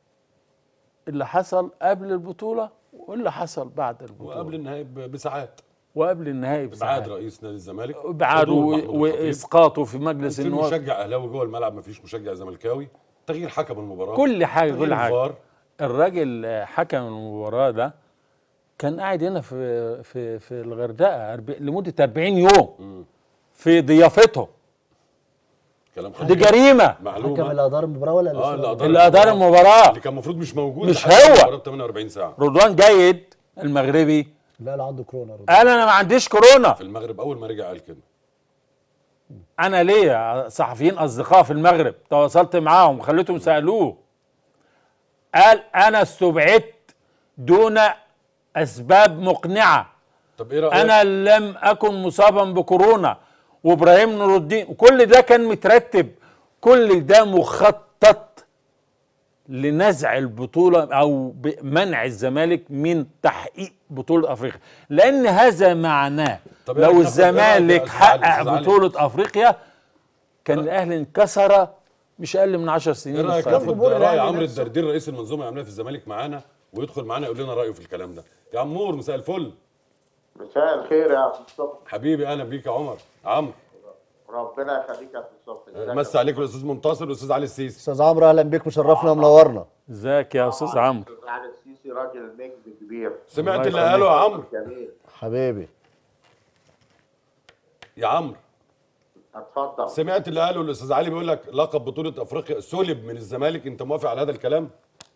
اللي حصل قبل البطوله واللي حصل بعد البطوله وقبل النهائي ب- بساعات وقبل النهائي بساعات ابعاد رئيس نادي الزمالك ابعاده حضور محمود و- الخطيب. واسقاطه في مجلس في النواب مشجع اهلاوي جوه الملعب ما فيش مشجع زملكاوي تغيير حكم المباراه كل حاجه تغيير كل حاجه الفار الراجل آه، حكم المباراة ده كان قاعد هنا في في في الغردقة أرب- لمدة 40 يوم في ضيافته كلام دي خطير جريمة حكم معلومه اللي ادار المباراه ولا اه اللي أدار اللي أدار المباراة اللي كان المفروض مش موجود مش لحد هو. المباراه ب 48 ساعه رضوان جيد المغربي لا لا عنده كورونا رضا. قال أنا ما عنديش كورونا في المغرب اول ما رجع قال كده أنا ليا صحفيين أصدقاء في المغرب تواصلت معاهم خليتهم سألوه قال أنا استبعدت دون أسباب مقنعة طب ايه رايك انا لم اكن مصابا بكورونا وابراهيم نور الدين وكل ده كان مترتب كل ده مخطط لنزع البطوله او منع الزمالك من تحقيق بطوله افريقيا لان هذا معناه طب إيه رأيك لو ناخد- إيه رأيك يا الزمالك أستاذ علي- حقق أستاذ علي؟ بطوله افريقيا كان الاهلي انكسر مش اقل من 10 ايه سنين رايك الصراحة. ناخد جمهور راي الأهلي عمرو نفسه. الدردير رئيس المنظومه العامليه في الزمالك معانا ويدخل معانا يقول لنا رايه في الكلام ده يا عمور مساء الفل مساء الخير يا استاذ صبحي حبيبي اهلا بيك يا عمر عمرو ربنا يخليك يا استاذ صبحي ازيك مسي يا عليك الاستاذ منتصر والاستاذ علي السيسي استاذ عمرو اهلا بيك مشرفنا ومنورنا ازيك يا استاذ عمرو استاذ علي السيسي راجل نجم كبير سمعت الله اللي قاله يا عمرو جميل حبيبي يا عمرو اتفضل سمعت اللي قاله الاستاذ علي بيقول لك لقب بطوله افريقيا سلب من الزمالك انت موافق على هذا الكلام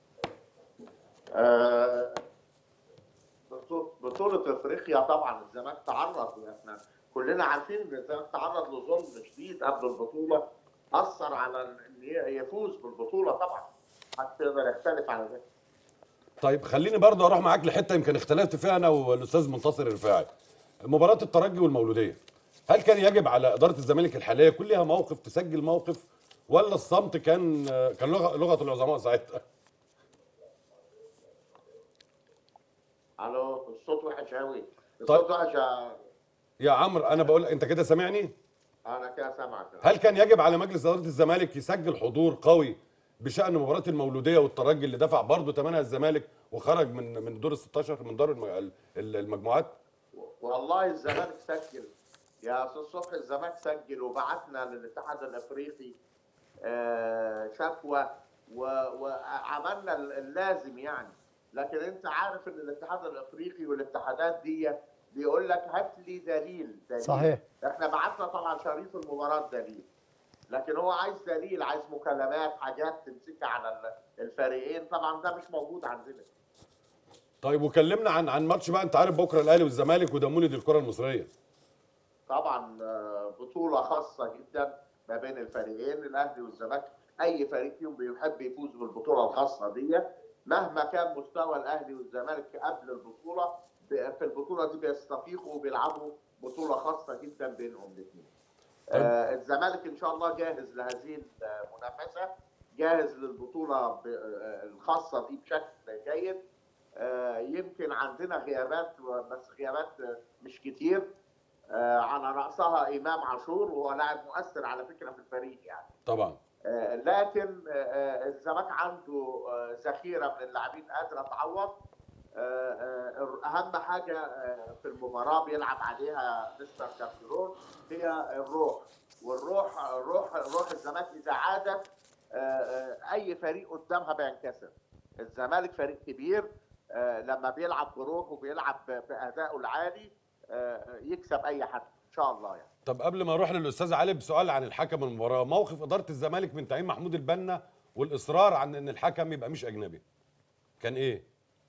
آه، بطو- بطولة افريقيا طبعا الزمالك تعرض احنا كلنا عارفين ان الزمالك تعرض لظلم شديد قبل البطولة اثر على ان ي- يفوز بالبطولة طبعا حتى يقدر يختلف على ده طيب خليني برضه اروح معاك لحته يمكن اختلفت فيها انا والاستاذ منتصر الرفاعي مباراه الترجي والمولوديه هل كان يجب على اداره الزمالك الحاليه كل لها موقف تسجل موقف ولا الصمت كان كان لغه لغه العظماء ساعتها الو الصوت وحش قوي الصوت وحش يا- يا عمرو انا بقول انت كده سامعني انا كده سامعك هل كان يجب على مجلس اداره الزمالك يسجل حضور قوي بشان مباراه المولوديه والترجي اللي دفع برضه ثمنها الزمالك وخرج من من دور ال 16 من دور الم- ال- المجموعات والله الزمالك سجل يا استاذ صبحي الزمالك سجل وبعتنا للاتحاد الافريقي آه، شكوى و- وعملنا ال- اللازم يعني لكن انت عارف ان الاتحاد الافريقي والاتحادات دي بيقول لك هات لي دليل دليل صحيح. احنا بعتنا طبعا شريط المباراه دليل لكن هو عايز دليل عايز مكالمات حاجات تمسكها على ال- الفريقين طبعا ده مش موجود عندنا طيب وكلمنا عن عن ماتش بقى انت عارف بكره الاهلي والزمالك وده مولد الكره المصريه طبعا آه، بطولة خاصة جدا ما بين الفريقين الأهلي والزمالك أي فريق فيهم بيحب يفوز بالبطولة الخاصة دي مهما كان مستوى الأهلي والزمالك قبل البطولة ب- في البطولة دي بيستفيقوا وبيلعبوا بطولة خاصة جدا بينهم الاثنين. آه الزمالك إن شاء الله جاهز لهذه المنافسة جاهز للبطولة ب- آه، الخاصة دي بشكل جيد آه، يمكن عندنا غيابات بس غيابات آه، مش كتير آه، على رأسها إمام عاشور وهو لاعب مؤثر على فكرة في الفريق يعني طبعا آه، لكن آه، آه، الزمالك عنده آه، ذخيرة من اللاعبين قادرة تعوض آه، آه، أهم حاجة آه، في المباراة بيلعب عليها مستر كارتيرون هي الروح والروح روح روح الزمالك إذا عادت آه، آه، أي فريق قدامها بينكسر الزمالك فريق كبير آه، لما بيلعب بروح وبيلعب ب- بأدائه العالي آه، يكسب أي حد إن شاء الله يعني طب قبل ما اروح للاستاذ علي بسؤال عن الحكم المباراه موقف اداره الزمالك من تعيين محمود البنا والاصرار عن ان الحكم يبقى مش اجنبي كان ايه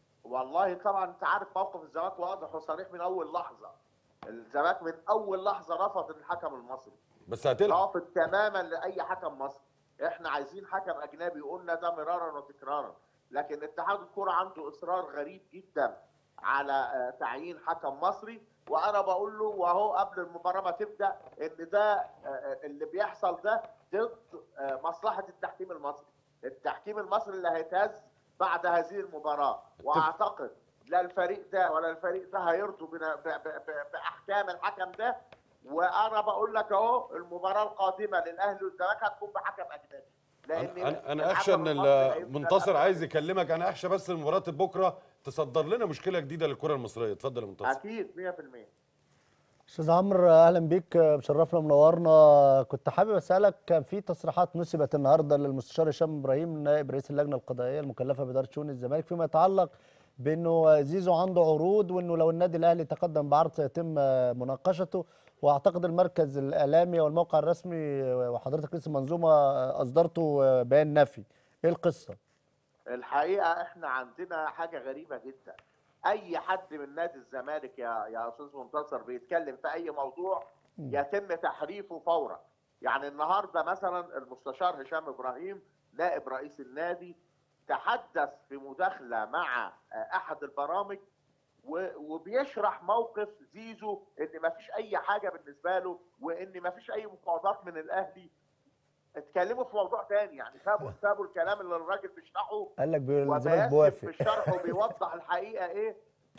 والله طبعا انت عارف موقف الزمالك واضح وصريح من اول لحظه الزمالك من اول لحظه رفض الحكم المصري بس هتلعب رافض تماما لاي حكم مصري احنا عايزين حكم اجنبي قلنا ده مرارا وتكرارا لكن اتحاد الكره عنده اصرار غريب جدا على آه، تعيين حكم مصري وانا بقول له وهو قبل المباراه ما تبدا ان ده آه، اللي بيحصل ده ضد آه، مصلحه التحكيم المصري التحكيم المصري اللي هيتهز بعد هذه المباراه واعتقد لا الفريق ده ولا الفريق ده هيرضوا بنا- ب- ب- ب- باحكام الحكم ده وانا بقول لك اهو المباراه القادمه للاهلي والزمالك هتكون بحكم اجنبي لان انا انا اخشى ان الحكم المصري هيبقى المنتصر لا- عايز يكلمك انا اخشى بس إن مباراه بكره تصدر لنا مشكله جديده للكره المصريه اتفضل يا منتصر اكيد 100% استاذ عمرو اهلا بيك مشرفنا منورنا كنت حابب اسالك كان في تصريحات نسبت النهارده للمستشار هشام ابراهيم نائب رئيس اللجنه القضائيه المكلفه باداره شؤون الزمالك فيما يتعلق بانه زيزو عنده عروض وانه لو النادي الاهلي تقدم بعرض سيتم مناقشته واعتقد المركز الاعلامي والموقع الرسمي وحضرتك رئيس المنظومه اصدرته بيان نفي ايه القصه؟ الحقيقه احنا عندنا حاجه غريبه جدا اي حد من نادي الزمالك يا يا استاذ منتصر بيتكلم في اي موضوع يتم تحريفه فورا يعني النهارده مثلا المستشار هشام ابراهيم نائب رئيس النادي تحدث في مداخله مع آه، احد البرامج و- وبيشرح موقف زيزو ان ما فيش اي حاجه بالنسبه له وان ما فيش اي مفاوضات من الاهلي اتكلموا في موضوع تاني يعني سابوا سابوا الكلام اللي الراجل بيشرحه قال لك بي- الزمالك وبياسف بيوافق في الشرح وبيوضح الحقيقه ايه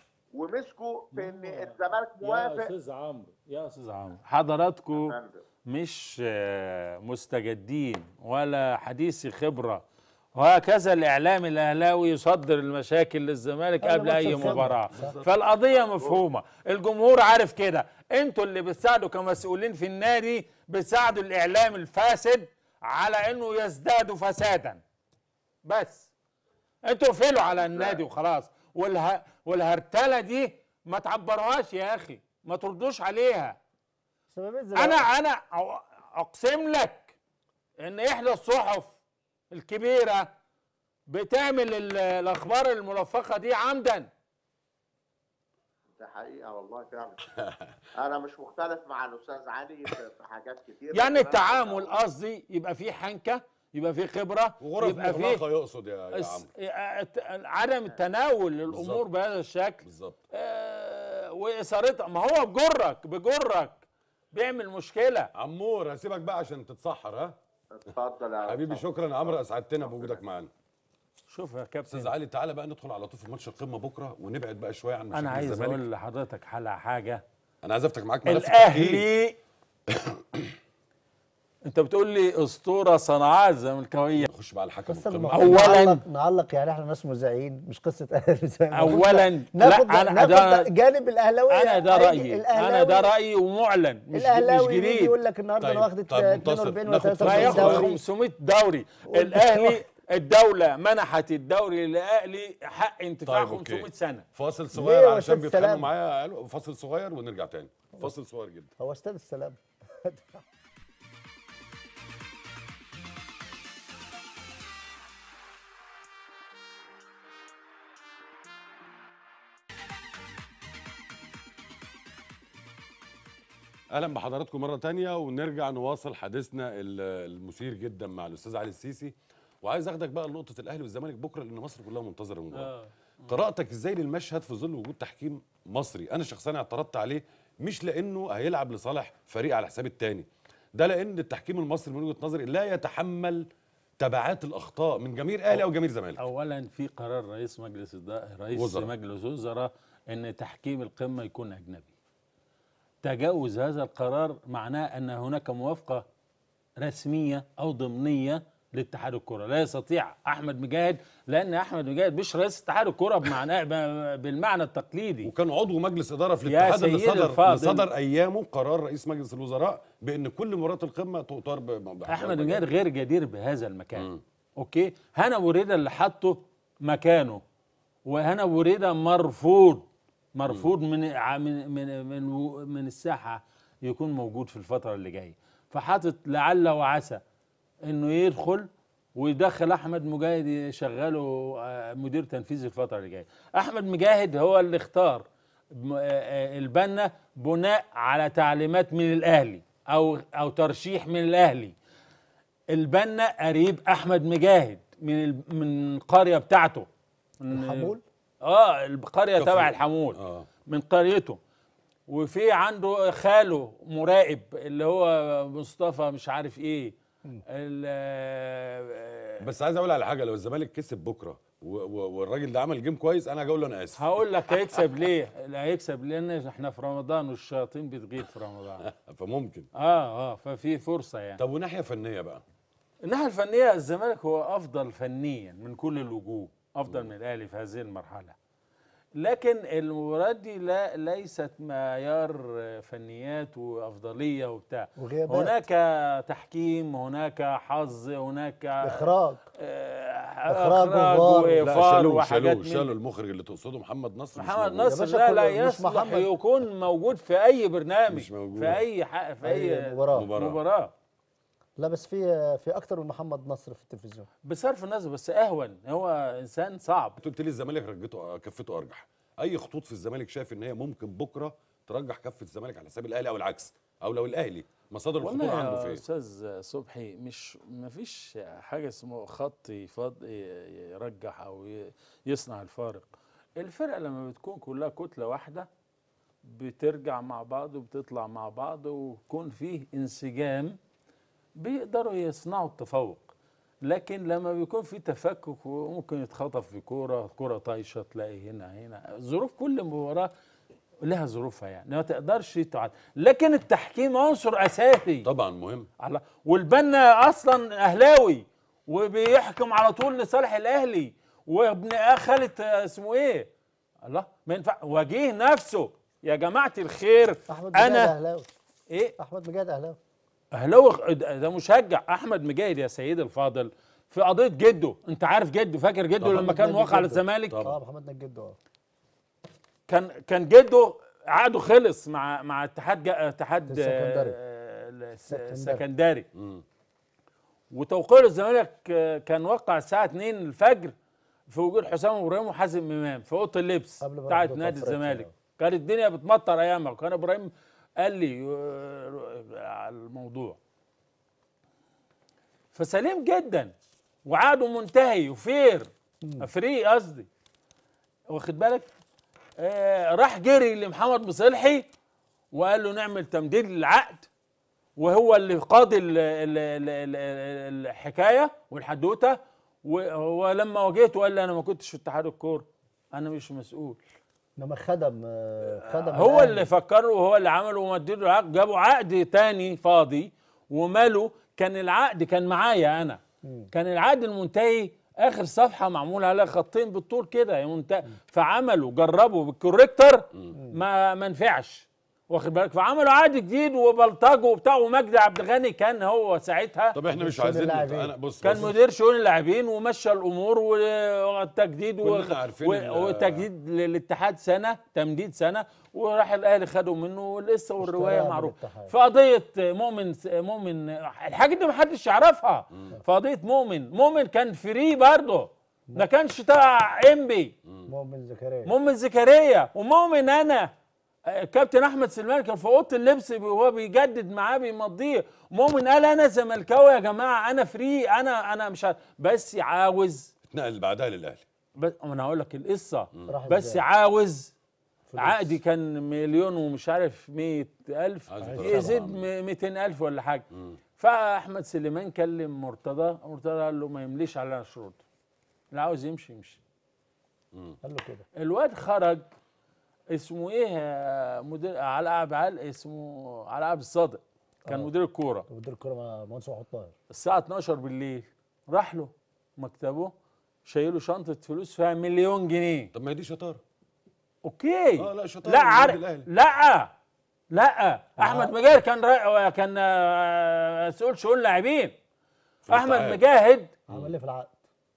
ومسكوا في ان الزمالك يا موافق استاذ عمرو يا استاذ عمرو حضراتكم يا فندم. مش آه، مستجدين ولا حديثي خبره وهكذا الاعلام الاهلاوي يصدر المشاكل للزمالك قبل قبل ماتش اي الخبرة. مباراه فالقضيه مفهومه الجمهور عارف كده انتوا اللي بتساعدوا كمسؤولين في النادي بتساعدوا الاعلام الفاسد على انه يزداد فسادا بس انتوا اقفلوا على النادي وخلاص والها والهرتله دي ما تعبروهاش يا اخي ما تردوش عليها سبب الزمالك انا انا أ- اقسم لك ان احدى الصحف الكبيره بتعمل ال- الاخبار الملفقه دي عمدا ده حقيقه والله فعلا انا مش مختلف مع الاستاذ علي في في حاجات كتير يعني لكن أنا التعامل قصدي يبقى فيه حنكه يبقى فيه خبره وغرف يبقى فيه مغلقه يقصد يا يا الس- عم الت- عدم التناول للامور بالظبط. بهذا الشكل بالظبط آه، واثارتها ما هو بجرك بجرك بيعمل مشكله عمور هسيبك بقى عشان تتسحر ها اتفضل يا حبيبي أستاذ. شكرا يا عمرو اسعدتنا بوجودك معانا شوف يا استاذ كابتن علي تعالى بقى ندخل على طول في ماتش القمه بكره ونبعد بقى شويه عن مشاكل انا عايز الزمالك. اقول لحضرتك على حاجه انا عايز افتح معاك ملف التحكيم. الاهلي انت بتقول لي اسطوره صنعاء الزملكاويه نخش بقى على الحكم بس القمه المفروض أولاً- نعلق, نعلق يعني احنا ناس مذيعين مش قصه اهلي زي ما قلنا. أولاً، ناخد لا، أنا ناخد ده- جانب الاهلاويه انا ده هيجي رايي انا الأهلاوي- ده رايي ومعلن مش مش الاهلاوي يجي جديد يقول لك النهارده طيب، انا واخد طيب، منتصر، 42 ناخد ولا فرصة ما 33 ياخد صغيرة. دوري 500 دوري الاهلي الدوله منحت الدوري للاهلي حق انتفاع طيب، أوكي. 500 سنه فاصل ليه صغير يا علشان أستاذ بيتخانقوا سلام؟ معايا قالوا فاصل صغير ونرجع تاني فاصل صغير جدا هو استاذ السلام اهلا بحضراتكم مره تانية ونرجع نواصل حديثنا ال- المثير جدا مع الاستاذ علي السيسي وعايز اخدك بقى لنقطه الاهلي والزمالك بكره لان مصر كلها منتظره المباراه آه. قراءتك ازاي للمشهد في ظل وجود تحكيم مصري انا شخصيا اعترضت عليه مش لانه هيلعب لصالح فريق على حساب التاني ده لان التحكيم المصري من وجهه نظري لا يتحمل تبعات الاخطاء من جماهير اهلي او جماهير زمالك اولا في قرار رئيس مجلس الد- رئيس وزراء. مجلس وزراء ان تحكيم القمه يكون اجنبي تجاوز هذا القرار معناه ان هناك موافقه رسميه او ضمنيه لاتحاد الكره لا يستطيع احمد مجاهد لان احمد مجاهد مش رئيس اتحاد الكره بمعنى ب- بالمعنى التقليدي وكان عضو مجلس اداره في يا الاتحاد اللي سيدي صدر الفاضل. اللي صدر ايامه قرار رئيس مجلس الوزراء بان كل مباراه القمه تؤطر ب- بأحوال احمد مجال. مجاهد غير جدير بهذا المكان مم. اوكي هنا وريده اللي حطه مكانه وهنا وريده مرفوض مرفوض من ع- من من من, و- من الساحه يكون موجود في الفتره اللي جايه فحاطط لعل وعسى انه يدخل ويدخل احمد مجاهد يشغله آه، مدير تنفيذي الفتره اللي جايه احمد مجاهد هو اللي اختار م- آه، آه، البنا بناء على تعليمات من الاهلي او او ترشيح من الاهلي البنا قريب احمد مجاهد من ال- من القريه بتاعته من- الحمول اه القريه كفر. تبع الحمول اه من قريته وفي عنده خاله مراقب اللي هو مصطفى مش عارف ايه ال- آه، بس عايز اقول على حاجه لو الزمالك كسب بكره و- و- والراجل ده عمل جيم كويس انا هقول له انا اسف هقول لك هيكسب ليه لا هيكسب لان احنا في رمضان والشياطين بتغيب في رمضان فممكن اه اه ففي فرصه يعني طب وناحيه فنيه بقى الناحيه الفنيه الزمالك هو افضل فنيا من كل الوجوه افضل من الاهلي في هذه المرحله لكن المباراه دي لا ليست معيار فنيات وافضليه وبتاع وغيابات. هناك تحكيم هناك حظ هناك اخراج آه، إخراج اخراج وفار. لا وفار شالوه وحاجات شالوه من شالوا المخرج اللي تقصده محمد نصر مش محمد موجود. نصر باشا لا لا كله مش يصلح محمد. يكون موجود في اي برنامج مش موجود. في اي حق في أي اي مباراة. مباراة. مباراه لا بس في في اكتر من محمد نصر في التلفزيون بصرف النظر بس اهون هو انسان صعب انت قلت لي الزمالك رجته كفته ارجح اي خطوط في الزمالك شايف ان هي ممكن بكره ترجح كفه الزمالك على حساب الاهلي او العكس او لو الاهلي مصادر الخطوط والله عنده يا فين استاذ صبحي مش ما فيش حاجه اسمه خط يفض يرجح او ي- يصنع الفارق الفرقه لما بتكون كلها كتله واحده بترجع مع بعض وبتطلع مع بعض ويكون فيه انسجام بيقدروا يصنعوا التفوق لكن لما بيكون في تفكك وممكن يتخطف في كوره كوره طايشه تلاقي هنا هنا ظروف كل مباراه لها ظروفها يعني ما تقدرش تعد لكن التحكيم عنصر اساسي طبعا مهم على والبنا اصلا اهلاوي وبيحكم على طول لصالح الاهلي وابن خالة اسمه ايه الله ما ينفع وجيه نفسه يا جماعه الخير احمد مجاهد انا اهلاوي ايه احمد مجاهد اهلاوي اهلاوي ده ده مشجع احمد مجاهد يا سيدي الفاضل في قضيه جده انت عارف جده فاكر جده طبعا. لما كان نادي موقع على جده. الزمالك طبعا. اه محمد نجد اه كان كان جده عقده خلص مع مع اتحاد جا- اتحاد السكندري. آه، الس- السكندري. السكندري مم. وتوقيع الزمالك آه، كان وقع الساعه 2 الفجر في وجود حسام ابراهيم وحازم امام في اوضه اللبس قبل ما بتاعت ياخدوا نادي أفريقيا. الزمالك كانت الدنيا بتمطر ايامها وكان ابراهيم قال لي آه، على الموضوع فسليم جدا وعقده منتهي وفير فري قصدي واخد بالك آه راح جري لمحمد مصلحي وقال له نعمل تمديد للعقد وهو اللي قاضي ال- ال- ال- ال- الحكايه والحدوته و- ولما واجهته قال لي انا ما كنتش في اتحاد الكوره انا مش مسؤول انما خدم آه، خدم هو الأهلي. اللي فكره وهو اللي عمله ومدد له العقد جابوا عقد تاني فاضي وماله كان العقد كان معايا انا كان العقد المنتهي اخر صفحه معمول عليها خطين بالطول كده يا منتهي فعملوا جربوا بالكوريكتور ما ما نفعش واخد بالك فعملوا عقد جديد وبلطجوا وبتاع ومجدي عبد الغني كان هو ساعتها طب احنا مش شؤون عايزين اللاعبين. انا بص كان بص. مدير شؤون اللاعبين ومشى الامور والتجديد و... كلنا عارفين و... ال- وتجديد للاتحاد سنه تمديد سنه وراح الاهلي خدوا منه والقصه والروايه اشتراها من معروفه الاتحاد. في قضيه مؤمن مؤمن الحاجه دي ما حدش يعرفها في قضيه مؤمن مؤمن كان فري برضه ما كانش تبع انبي مؤمن زكريا مؤمن زكريا ومؤمن انا آه، كابتن احمد سلمان كان في اوضه اللبس بي- وهو بيجدد معاه بيمضيه مؤمن قال انا زملكاوي يا جماعه انا فري انا انا مش ع- بس عاوز اتنقل بعدها للاهلي بس انا هقول لك القصه راح بس إزاي؟ عاوز فلوس. عقدي كان مليون ومش عارف مية ألف عايز يزيد يترفع. ميتين ألف ولا حاجة فأحمد سليمان كلم مرتضى مرتضى قال له ما يمليش علينا شروط اللي عاوز يمشي يمشي قال له كده الواد خرج اسمه ايه آه، مدير على عبد عال اسمه على عبد الصادق كان آه. مدير الكوره مدير الكوره مع مهندس محمود طاهر الساعه 12 بالليل راح له مكتبه شايله شنطه فلوس فيها مليون جنيه طب ما هي دي شطاره اوكي آه، لا، شطارة لا من النادي عارف الأهلي. لا لا احمد مجاهد كان رأي كان آه، مسؤول شؤون لاعبين احمد الاتحاد. مجاهد عمل ايه في العقد؟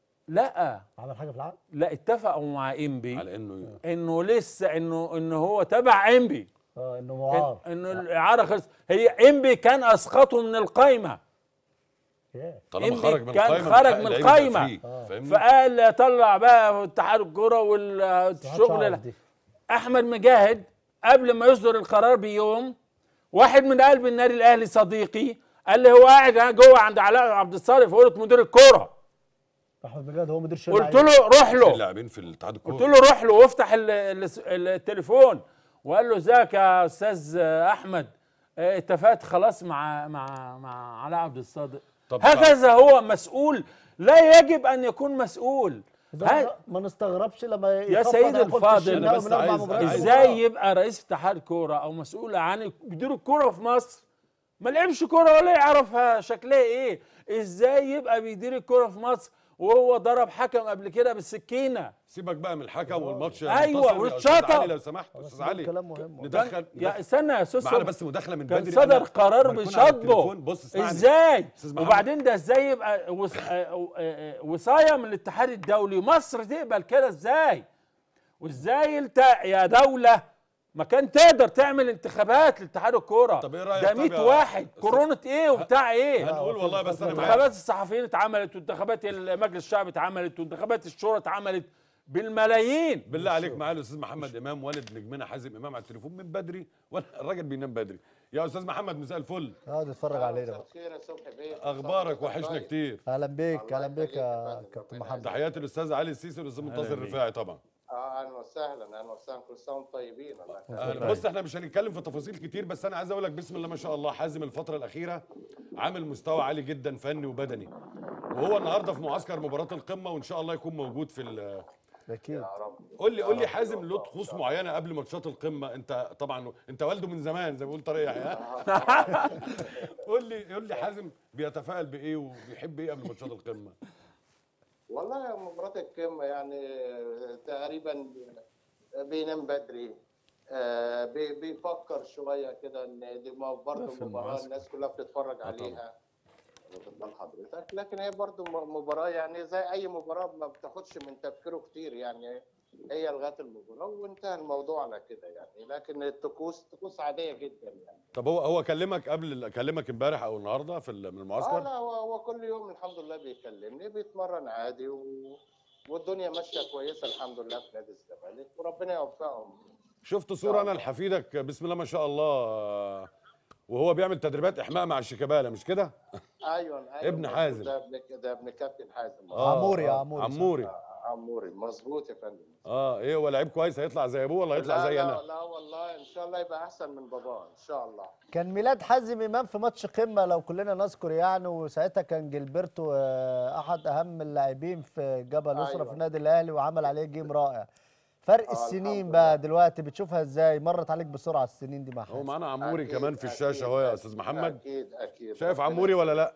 لا عمل حاجه في العقد؟ لا اتفقوا مع انبي على انه انه لسه انه انه هو تبع انبي اه انه معار إن- انه الاعاره خلص هي انبي كان اسقطه من القائمه ياه. طالما إنبي خرج من كان القايمه خرج حق من اللعيبة يبقى القايمة. فري. آه. فاهمني فقال طلع بقى اتحاد الكوره محدش والشغل عارف ده. دي. احمد مجاهد قبل ما يصدر القرار بيوم واحد من قلب النادي الاهلي صديقي قال لي هو قاعد انا جوه عند علاء عبد الصالح في اوضه مدير الكوره احمد مجاهد هو مدير شؤون قلت اللعيبة. له روح له اللاعبين في الاتحاد الكوري قلت له روح له وافتح ال- ال- التليفون وقال له ازيك يا استاذ احمد اه، اتفقت خلاص مع مع مع علاء عبد الصادق طب هكذا هو مسؤول لا يجب ان يكون مسؤول إذا ها- ما- ما نستغربش لما يا يخفض سيدي عقوبة الفاضل، الشناوي أنا بس من أربع عايز- مباريات عايز- المباراة. ازاي يبقى رئيس اتحاد كوره او مسؤول عن مدير الكوره في مصر ما لعبش كوره ولا يعرف شكلها ايه ازاي يبقى بيدير الكوره في مصر وهو ضرب حكم قبل كده بالسكينه سيبك بقى من الحكم والماتش يا أيوة، منتصر، يا أستاذ والشطة. علي لو سمحت بس استاذ ده علي كلام مهم ندخل يا استنى يا استاذ معانا صبحي. بس مداخله من كان بدري صدر أنا- قرار مركون على بشطبه التليفون. بص اسمعني ازاي أستاذ محمد. وبعدين ده ازاي يبقى وص... آه، آه، آه، وصايه من الاتحاد الدولي مصر تقبل كده ازاي وازاي انت يا دوله ما كان تقدر تعمل انتخابات لاتحاد الكوره طب إيه رأيك ده طب 100 يا واحد أستاذ- كورونا ايه وبتاع ايه هنقول والله بس انا انتخابات معاك الصحفيين اتعملت وانتخابات مجلس الشعب اتعملت وانتخابات الشورى اتعملت بالملايين بالله عليك معايا الاستاذ محمد امام والد نجمنا حازم امام على التليفون من بدري ولا الراجل بينام بدري يا استاذ محمد مساء الفل اقعد اتفرج علينا مساء بقى الخير يا صبحي بيه اخبارك وحشنا طيب. كتير اهلا بيك الله اهلا بيك يخليك يا يا فندم. كابتن ربنا محمد تحياتي الاستاذ علي السيسي والاستاذ منتصر بيك. الرفاعي طبعا اه اهلا وسهلا اهلا وسهلا كل سنه وانتم طيبين الله يخليك أهلا. بص احنا مش هنتكلم في تفاصيل كتير بس انا عايز اقول لك بسم الله ما شاء الله حازم الفتره الاخيره عامل مستوى عالي جدا فني وبدني وهو النهارده في معسكر مباراه القمه وان شاء الله يكون موجود في ال- اكيد يا رب قول لي قول لي حازم له طقوس معينه قبل ماتشات القمه انت طبعا انت والده من زمان زي ما بيقول طارق يحيى ها؟ قول لي قول لي حازم بيتفائل بايه وبيحب ايه قبل ماتشات القمه والله مباراة القمة يعني تقريبا بينام بدري آه، بي- بيفكر شوية كده ان دي ما برضه في مباراة المعسكر. الناس كلها بتتفرج طبعا. عليها واخد بال حضرتك لكن هي برضه م- مباراة يعني زي أي مباراة ما بتاخدش من تفكيره كتير يعني هي لغاية المباراة وانتهى الموضوع على كده يعني لكن الطقوس طقوس عادية جدا يعني طب هو هو كلمك قبل كلمك امبارح او النهارده في ال- من اه المعسكر لا هو هو كل يوم الحمد لله بيكلمني بيتمرن عادي و... والدنيا ماشيه كويسه الحمد لله في نادي الزمالك وربنا يوفقهم شفت صوره انا لحفيدك بسم الله ما شاء الله وهو بيعمل تدريبات احماء مع الشيكابالا مش كده ايوه ايوه ابن مظبوط. حازم. ده ابن ده ابن كابتن حازم آه، عموري يا آه، عموري، صح. عموري آه، عموري مظبوط يا فندم اه ايه هو لعيب كويس هيطلع زي ابوه ولا هيطلع لا زي لا, انا لا والله ان شاء الله يبقى احسن من باباه ان شاء الله كان ميلاد حازم امام في ماتش قمه لو كلنا نذكر يعني وساعتها كان جilberto آه، احد اهم اللاعبين في جبل اسره أيوة. في النادي الاهلي وعمل عليه جيم رائع فرق آه، السنين الحمد بقى لله. دلوقتي بتشوفها ازاي مرت عليك بسرعه السنين دي مع هو حازم معانا عموري أكيد، كمان في الشاشه أكيد، اهو يا أكيد، استاذ محمد اكيد اكيد شايف ربنا عموري ولا لا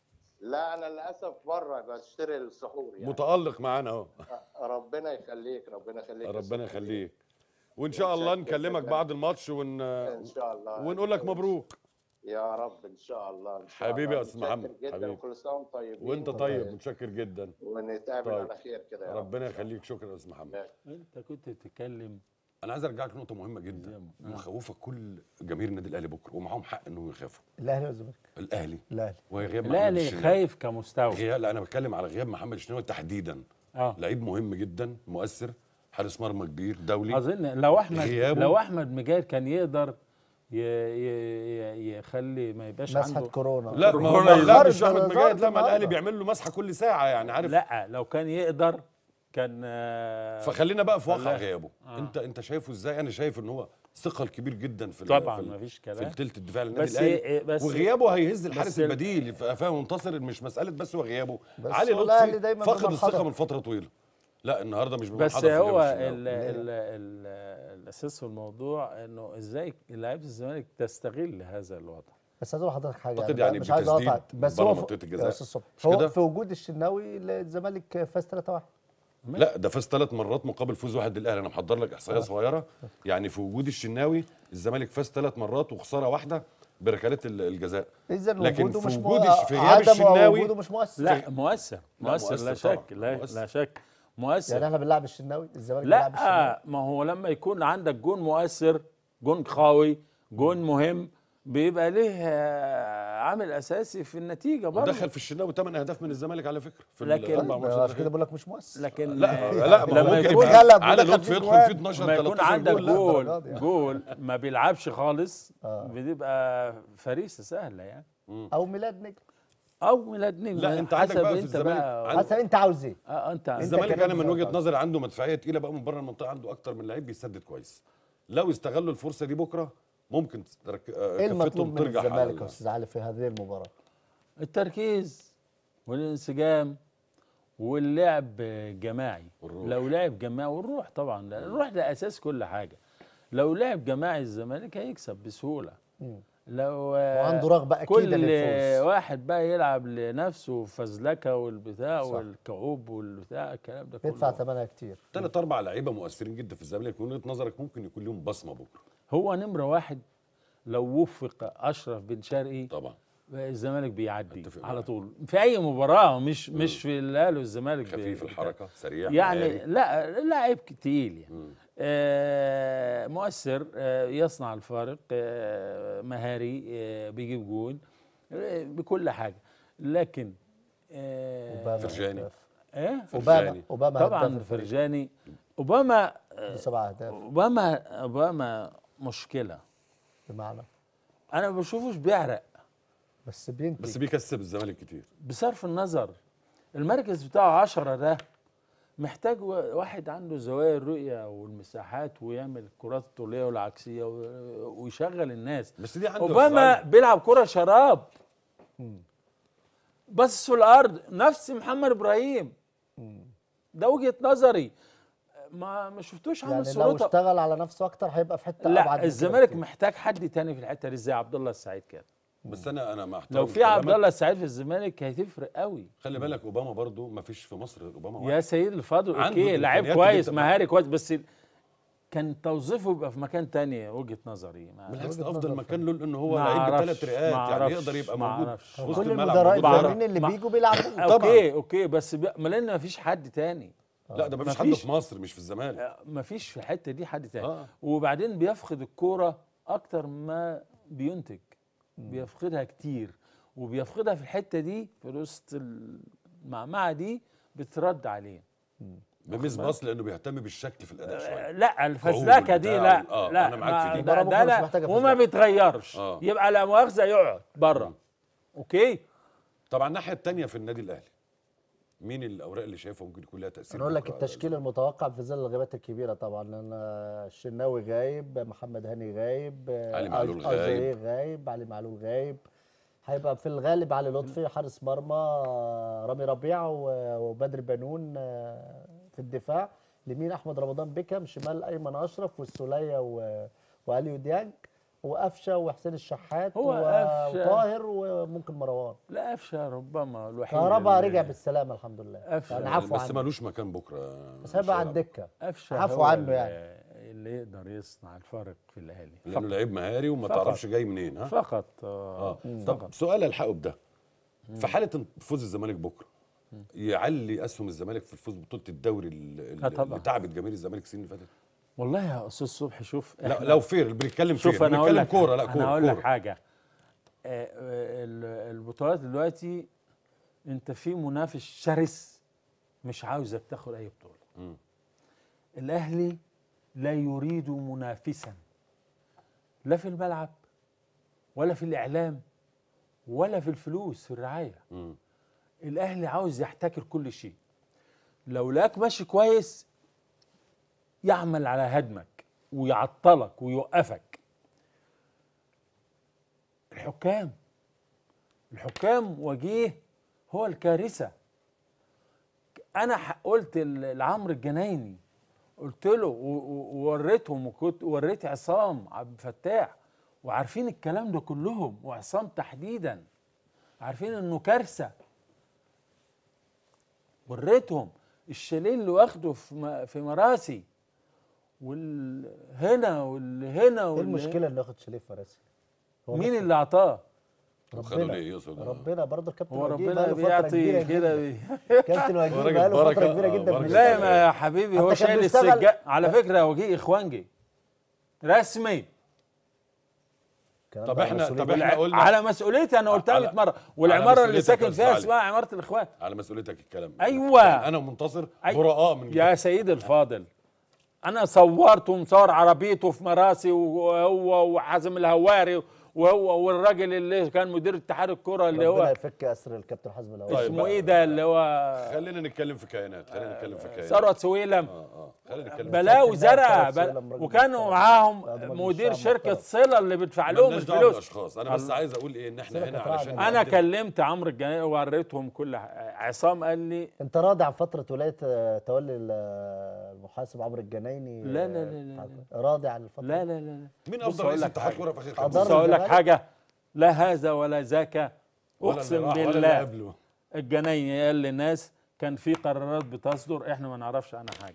لا انا للاسف بره بشتري السحور يعني متالق معانا اهو ربنا يخليك ربنا يخليك يا ربنا صبحي. يخليك وان شاء الله متشكر نكلمك جداً. بعد الماتش ون... ان شاء الله ونقول لك مبروك يا رب ان شاء الله ان شاء حبيبي الله. يا أستاذ متشكر محمد، جدا حبيبي. وكل سنه وانتم طيبين وانت و- طيب متشكر جدا ونتقابل طيب. على خير كده يا رب ربنا يخليك شكرا يا استاذ محمد انت كنت بتتكلم انا عايز ارجعك لنقطه مهمه جدا زي- آه. مخوفه كل جماهير النادي الاهلي بكره ومعاهم حق انهم يخافوا الاهلي والزمالك الاهلي الاهلي وهي غياب محمد الاهلي الشناوي. خايف كمستوى غياب لا انا بتكلم على غياب محمد الشناوي تحديدا اه لعيب مهم جدا مؤثر حارس مرمى كبير دولي اظن لو احمد غيابه. لو احمد مجاهد كان يقدر ي- ي- ي- يخلي ما يبقاش مسحه عنده كورونا لا ما كورونا هو لا ظهرت- مش احمد ظهرت مجاهد لا ما الاهلي النهاردة. بيعمل له مسحه كل ساعه يعني عارف لا لو كان يقدر كان آه، فخلينا بقى في واقع لا. غيابه آه. انت انت شايفه ازاي انا شايف ان هو ثقل كبير جدا في ال- طبعا في ال- مفيش في كلام التلت الدفاع للنادي بس الاهلي بس وغيابه هيهز الحارس بس ال- البديل ف- فاهم منتصر مش مساله بس هو غيابه بس علي هو الأهلي لطفي دايماً فقد بمنحدر. الثقه من فتره طويله لا النهارده مش بس بمنحدر في هو غياب ال- الشناوي. ال- ال- الاساس في الموضوع انه ازاي لعيبه الزمالك تستغل هذا الوضع بس عايز اقول لحضرتك حاجه أعتقد أنا يعني مش عايز بتسديد اقطع بس بره هو منطقة في- الجزاء. يا أستاذ صبحي، مش هو كده؟ في وجود الشناوي الزمالك فاز 3-1 لا ده فاز ثلاث مرات مقابل فوز واحد للاهلي انا محضر لك احصائيه صغيره يعني في وجود الشناوي الزمالك فاز ثلاث مرات وخساره واحده بركلات ال- الجزاء اذا لكن وجوده في مش وجود مؤ- الش- في غياب عدم الشناوي- وجوده مش مؤثر لا مؤثر لا، مؤثر لا مؤثر طبعاً، شك لا مؤثر. لا شك مؤثر يعني احنا بنلعب الشناوي الزمالك بيلعب الشناوي لا ما هو لما يكون عندك جون مؤثر جون قوي جون مهم بيبقى ليه آه، عامل اساسي في النتيجه برضه دخل في الشناوي ثمان اهداف من الزمالك على فكره في لكن- الاربع طيب، ماتشات عشان كده الأخيرة. بقول لك مش مؤثر لكن لا آه، لا ما لما ممكن يكون يبقى غلب علي ودخل لطفي فيه يدخل جوان. فيه 12 لما يكون 13 عندك جول لا جول الدرجات يعني. جول ما بيلعبش خالص آه. بتبقى فريسه سهله يعني او ميلاد نجم او ميلاد نجم لا، أنت عندك حسب بقى في انت الزمالك بقى عندك- حسب انت عاوز ايه آه انت الزمالك كمان انا من وجهه بتعرف. نظري عنده مدفعيه تقيله بقى من بره المنطقه عنده اكتر من لعيب بيسدد كويس لو استغلوا الفرصه دي بكره ممكن ترك... آه، ايه المطلوب كفتهم من ترجع على الزمالك ال- يا استاذ علي في هذه المباراه التركيز والانسجام واللعب جماعي والروح. لو لعب جماعي والروح طبعا لأن الروح ده اساس كل حاجه لو لعب جماعي الزمالك هيكسب بسهوله لو وعنده رغبة أكيدة كل للفوز. واحد بقى يلعب لنفسه فزلكه والبتاع صح. والكعوب والبتاع الكلام ده بيدفع كله ثمنها كتير ثلاث اربع لعيبه مؤثرين جدا في الزمالك من وجهه نظرك ممكن يكون لهم بصمه بكره هو نمره واحد لو وفق اشرف بن شرقي طبعا الزمالك بيعدي أتفق على معاك. طول في اي مباراه مش مش في الاهلي والزمالك خفيف ب- الحركه سريع يعني مهاري. لا لاعب تقيل يعني مم. آه مؤثر آه يصنع الفارق آه مهاري آه بيجيب جون آه بكل حاجه لكن آه اوباما فرجاني. هداف. ايه اوباما فرجاني. اوباما طبعا هداف الفريق فرجاني اوباما بسبع اهداف اوباما اوباما مشكله بمعنى انا ما بشوفوش بيعرق بس بينتج بس بيكسب الزمالك كتير بصرف النظر المركز بتاعه عشرة ده محتاج و- واحد عنده زوايا الرؤية والمساحات ويعمل الكرات الطولية والعكسية و- ويشغل الناس بس دي عنده أوباما أفعال. بيلعب كرة شراب بس في الأرض نفس محمد إبراهيم ده وجهة نظري ما ما شفتوش عامل يعني لو صورته اشتغل على نفسه اكتر هيبقى في حته ابعد لا من كده الزمالك كتير. محتاج حد تاني في الحتة دي زي عبد الله السعيد كده بس انا انا مع لو احترامي في عبد لكلامك، الله السعيد في الزمالك هيتفرق قوي خلي بالك اوباما برضو ما فيش في مصر غير اوباما يا واحد. سيد الفاضل عنده اوكي لعيب الإمكانيات كويس جداً. مهاري كويس بس ال- كان توظيفه يبقى في مكان تاني وجهة نظري ما بالعكس وجهة ده افضل نظر مكان له لان هو ما لعيب أعرفش، بثلاث رئات ما يعني أعرفش، يقدر يبقى ما موجود أعرفش. في وسط كل الملعب المدراء موجود بره. الفاهمين اللي ما- بيجوا بيلعبوا طبعاً. اوكي اوكي بس ب... ما لان ما فيش حد تاني لا ده ما فيش حد مفيش. في مصر مش في الزمالك ما فيش في الحته دي حد تاني آه. وبعدين بيفقد الكوره اكتر ما بينتج بيفقدها كتير وبيفقدها في الحته دي في وسط المعمعه دي بترد عليه بميز باص لانه بيهتم بالشكل في الاداء شويه لا الفزلكه دي بتاع لا ال- آه، لا أنا معاك في دي. ما- ده, المباراة ده بكرة مش لا محتاجة وما فزلكة. بيتغيرش آه. يبقى لا مؤاخذه يقعد بره اوكي طبعا الناحيه الثانيه في النادي الاهلي مين الاوراق اللي شايفها ممكن يكون لها تاثير انا اقول لك بكرة؟ التشكيل المتوقع في ظل الغيبات الكبيره طبعا لان الشناوي غايب محمد هاني غايب علي معلول أج- غايب. أجاييه غايب علي معلول غايب هيبقى في الغالب علي لطفي حارس مرمى رامي ربيع و- وبدر بنون آه، في الدفاع لمين احمد رمضان بيكم شمال ايمن اشرف والسوليه و- واليو ديانج وقفشه وحسين الشحات هو و- قفشة. وطاهر وممكن مروان لا قفشه ربما الوحيد كهربا اللي- رجع بالسلامه الحمد لله قفشة. يعني عفوا بس عنه ملوش مكان بكره بس هيبقى على إن شاء الله. الدكه قفشه عفوا هو عنه اللي- يعني. اللي يقدر يصنع الفرق في الاهلي لانه فقط لعيب مهاري وما فقط. تعرفش جاي منين ها فقط اه اه طب فقط سؤال الحقه بده في حاله فوز الزمالك بكره يعلي اسهم الزمالك في الفوز ببطوله الدوري ال- آه ال- طبعاً. اللي تعبت جماهير الزمالك السنين اللي فاتت والله يا استاذ صبحي شوف لا إحنا- لو فير بنتكلم فير شوف انا هقول بنتكلم لك كوره لا انا كوره هقول لك كورة. حاجه آه، آه، ال- البطولات دلوقتي انت في منافس شرس مش عاوزك تاخد اي بطوله مم. الاهلي لا يريد منافسا لا في الملعب ولا في الاعلام ولا في الفلوس في الرعايه مم. الاهلي عاوز يحتكر كل شيء لو لقاك ماشي كويس يعمل على هدمك ويعطلك ويوقفك الحكام الحكام وجيه هو الكارثه انا ح- قلت ل- لعمرو الجنايني قلت له و- و- ووريتهم وكنت وريت عصام عبد الفتاح وعارفين الكلام ده كلهم وعصام تحديدا عارفين انه كارثه وريتهم الشاليه اللي واخده في م- في مراسي والهنا والهنا ايه واللي المشكله انه ياخد شاليه فراسي هو مين بس اللي اعطاه طب خدوا ربنا ليه يقصد ربنا برضه الكابتن هو وجيه ربنا بقاله فتره كبيره بيعطي كده جدا بي- كابتن وجيه هو راجل بقاله فتره بركة، كبيره آه، جدا بركة. بيشتغل. لا يا حبيبي هو حتى كان شايل بيشتغل- السجاد على فكره وجيه اخوانجي رسمي الكلام طب ده احنا مسؤولية طب احنا قلنا على مسؤوليتي انا قلتها على- 100 مره والعماره اللي مسؤوليتك ساكن يا فيها أستاذ اسمها عماره الاخوان على مسؤوليتك الكلام أيوة. يعني انا ومنتصر أي- براء من يا سيدي الفاضل انا صورت ومصور عربيته في مراسي وهو وحازم الهواري وهو والراجل اللي كان مدير اتحاد الكره اللي ربنا هو يفك اسر الكابتن حزم الاول طيب اسمه بقى. ايه ده اللي هو خلينا نتكلم في كيانات خلينا نتكلم في كيانات ثروت سويلم اه اه خلينا نتكلم في بلاوي كابتن زرع ثروت بل... سويلم راجل وكانوا محترم. معاهم راجل مجلس مدير شعب شركه محترم. صله اللي بيدفع لهم مالناش دعوه الفلوس بالاشخاص انا بس عايز اقول ايه ان احنا سيبك هنا يا علشان طبعاً. انا نقدم- كلمت عمرو الجنائي ووريتهم كل ح- عصام قال لي انت راضي عن فتره ولايه آه، تولي ال- المحاسب عمرو الجنايني لا، لا، لا، لا، آه، راضي عن الفتره لا لا لا لا مين بص افضل أقول رئيس لك اتحاد حاجة. كوره في اخر أقدر- خمس بص اقول لك الزمالك؟ حاجه لا هذا ولا ذاك ولا اقسم اللي راح ولا اللي بالله قبله. الجنايني قال للناس كان في قرارات بتصدر احنا ما نعرفش عنها حاجه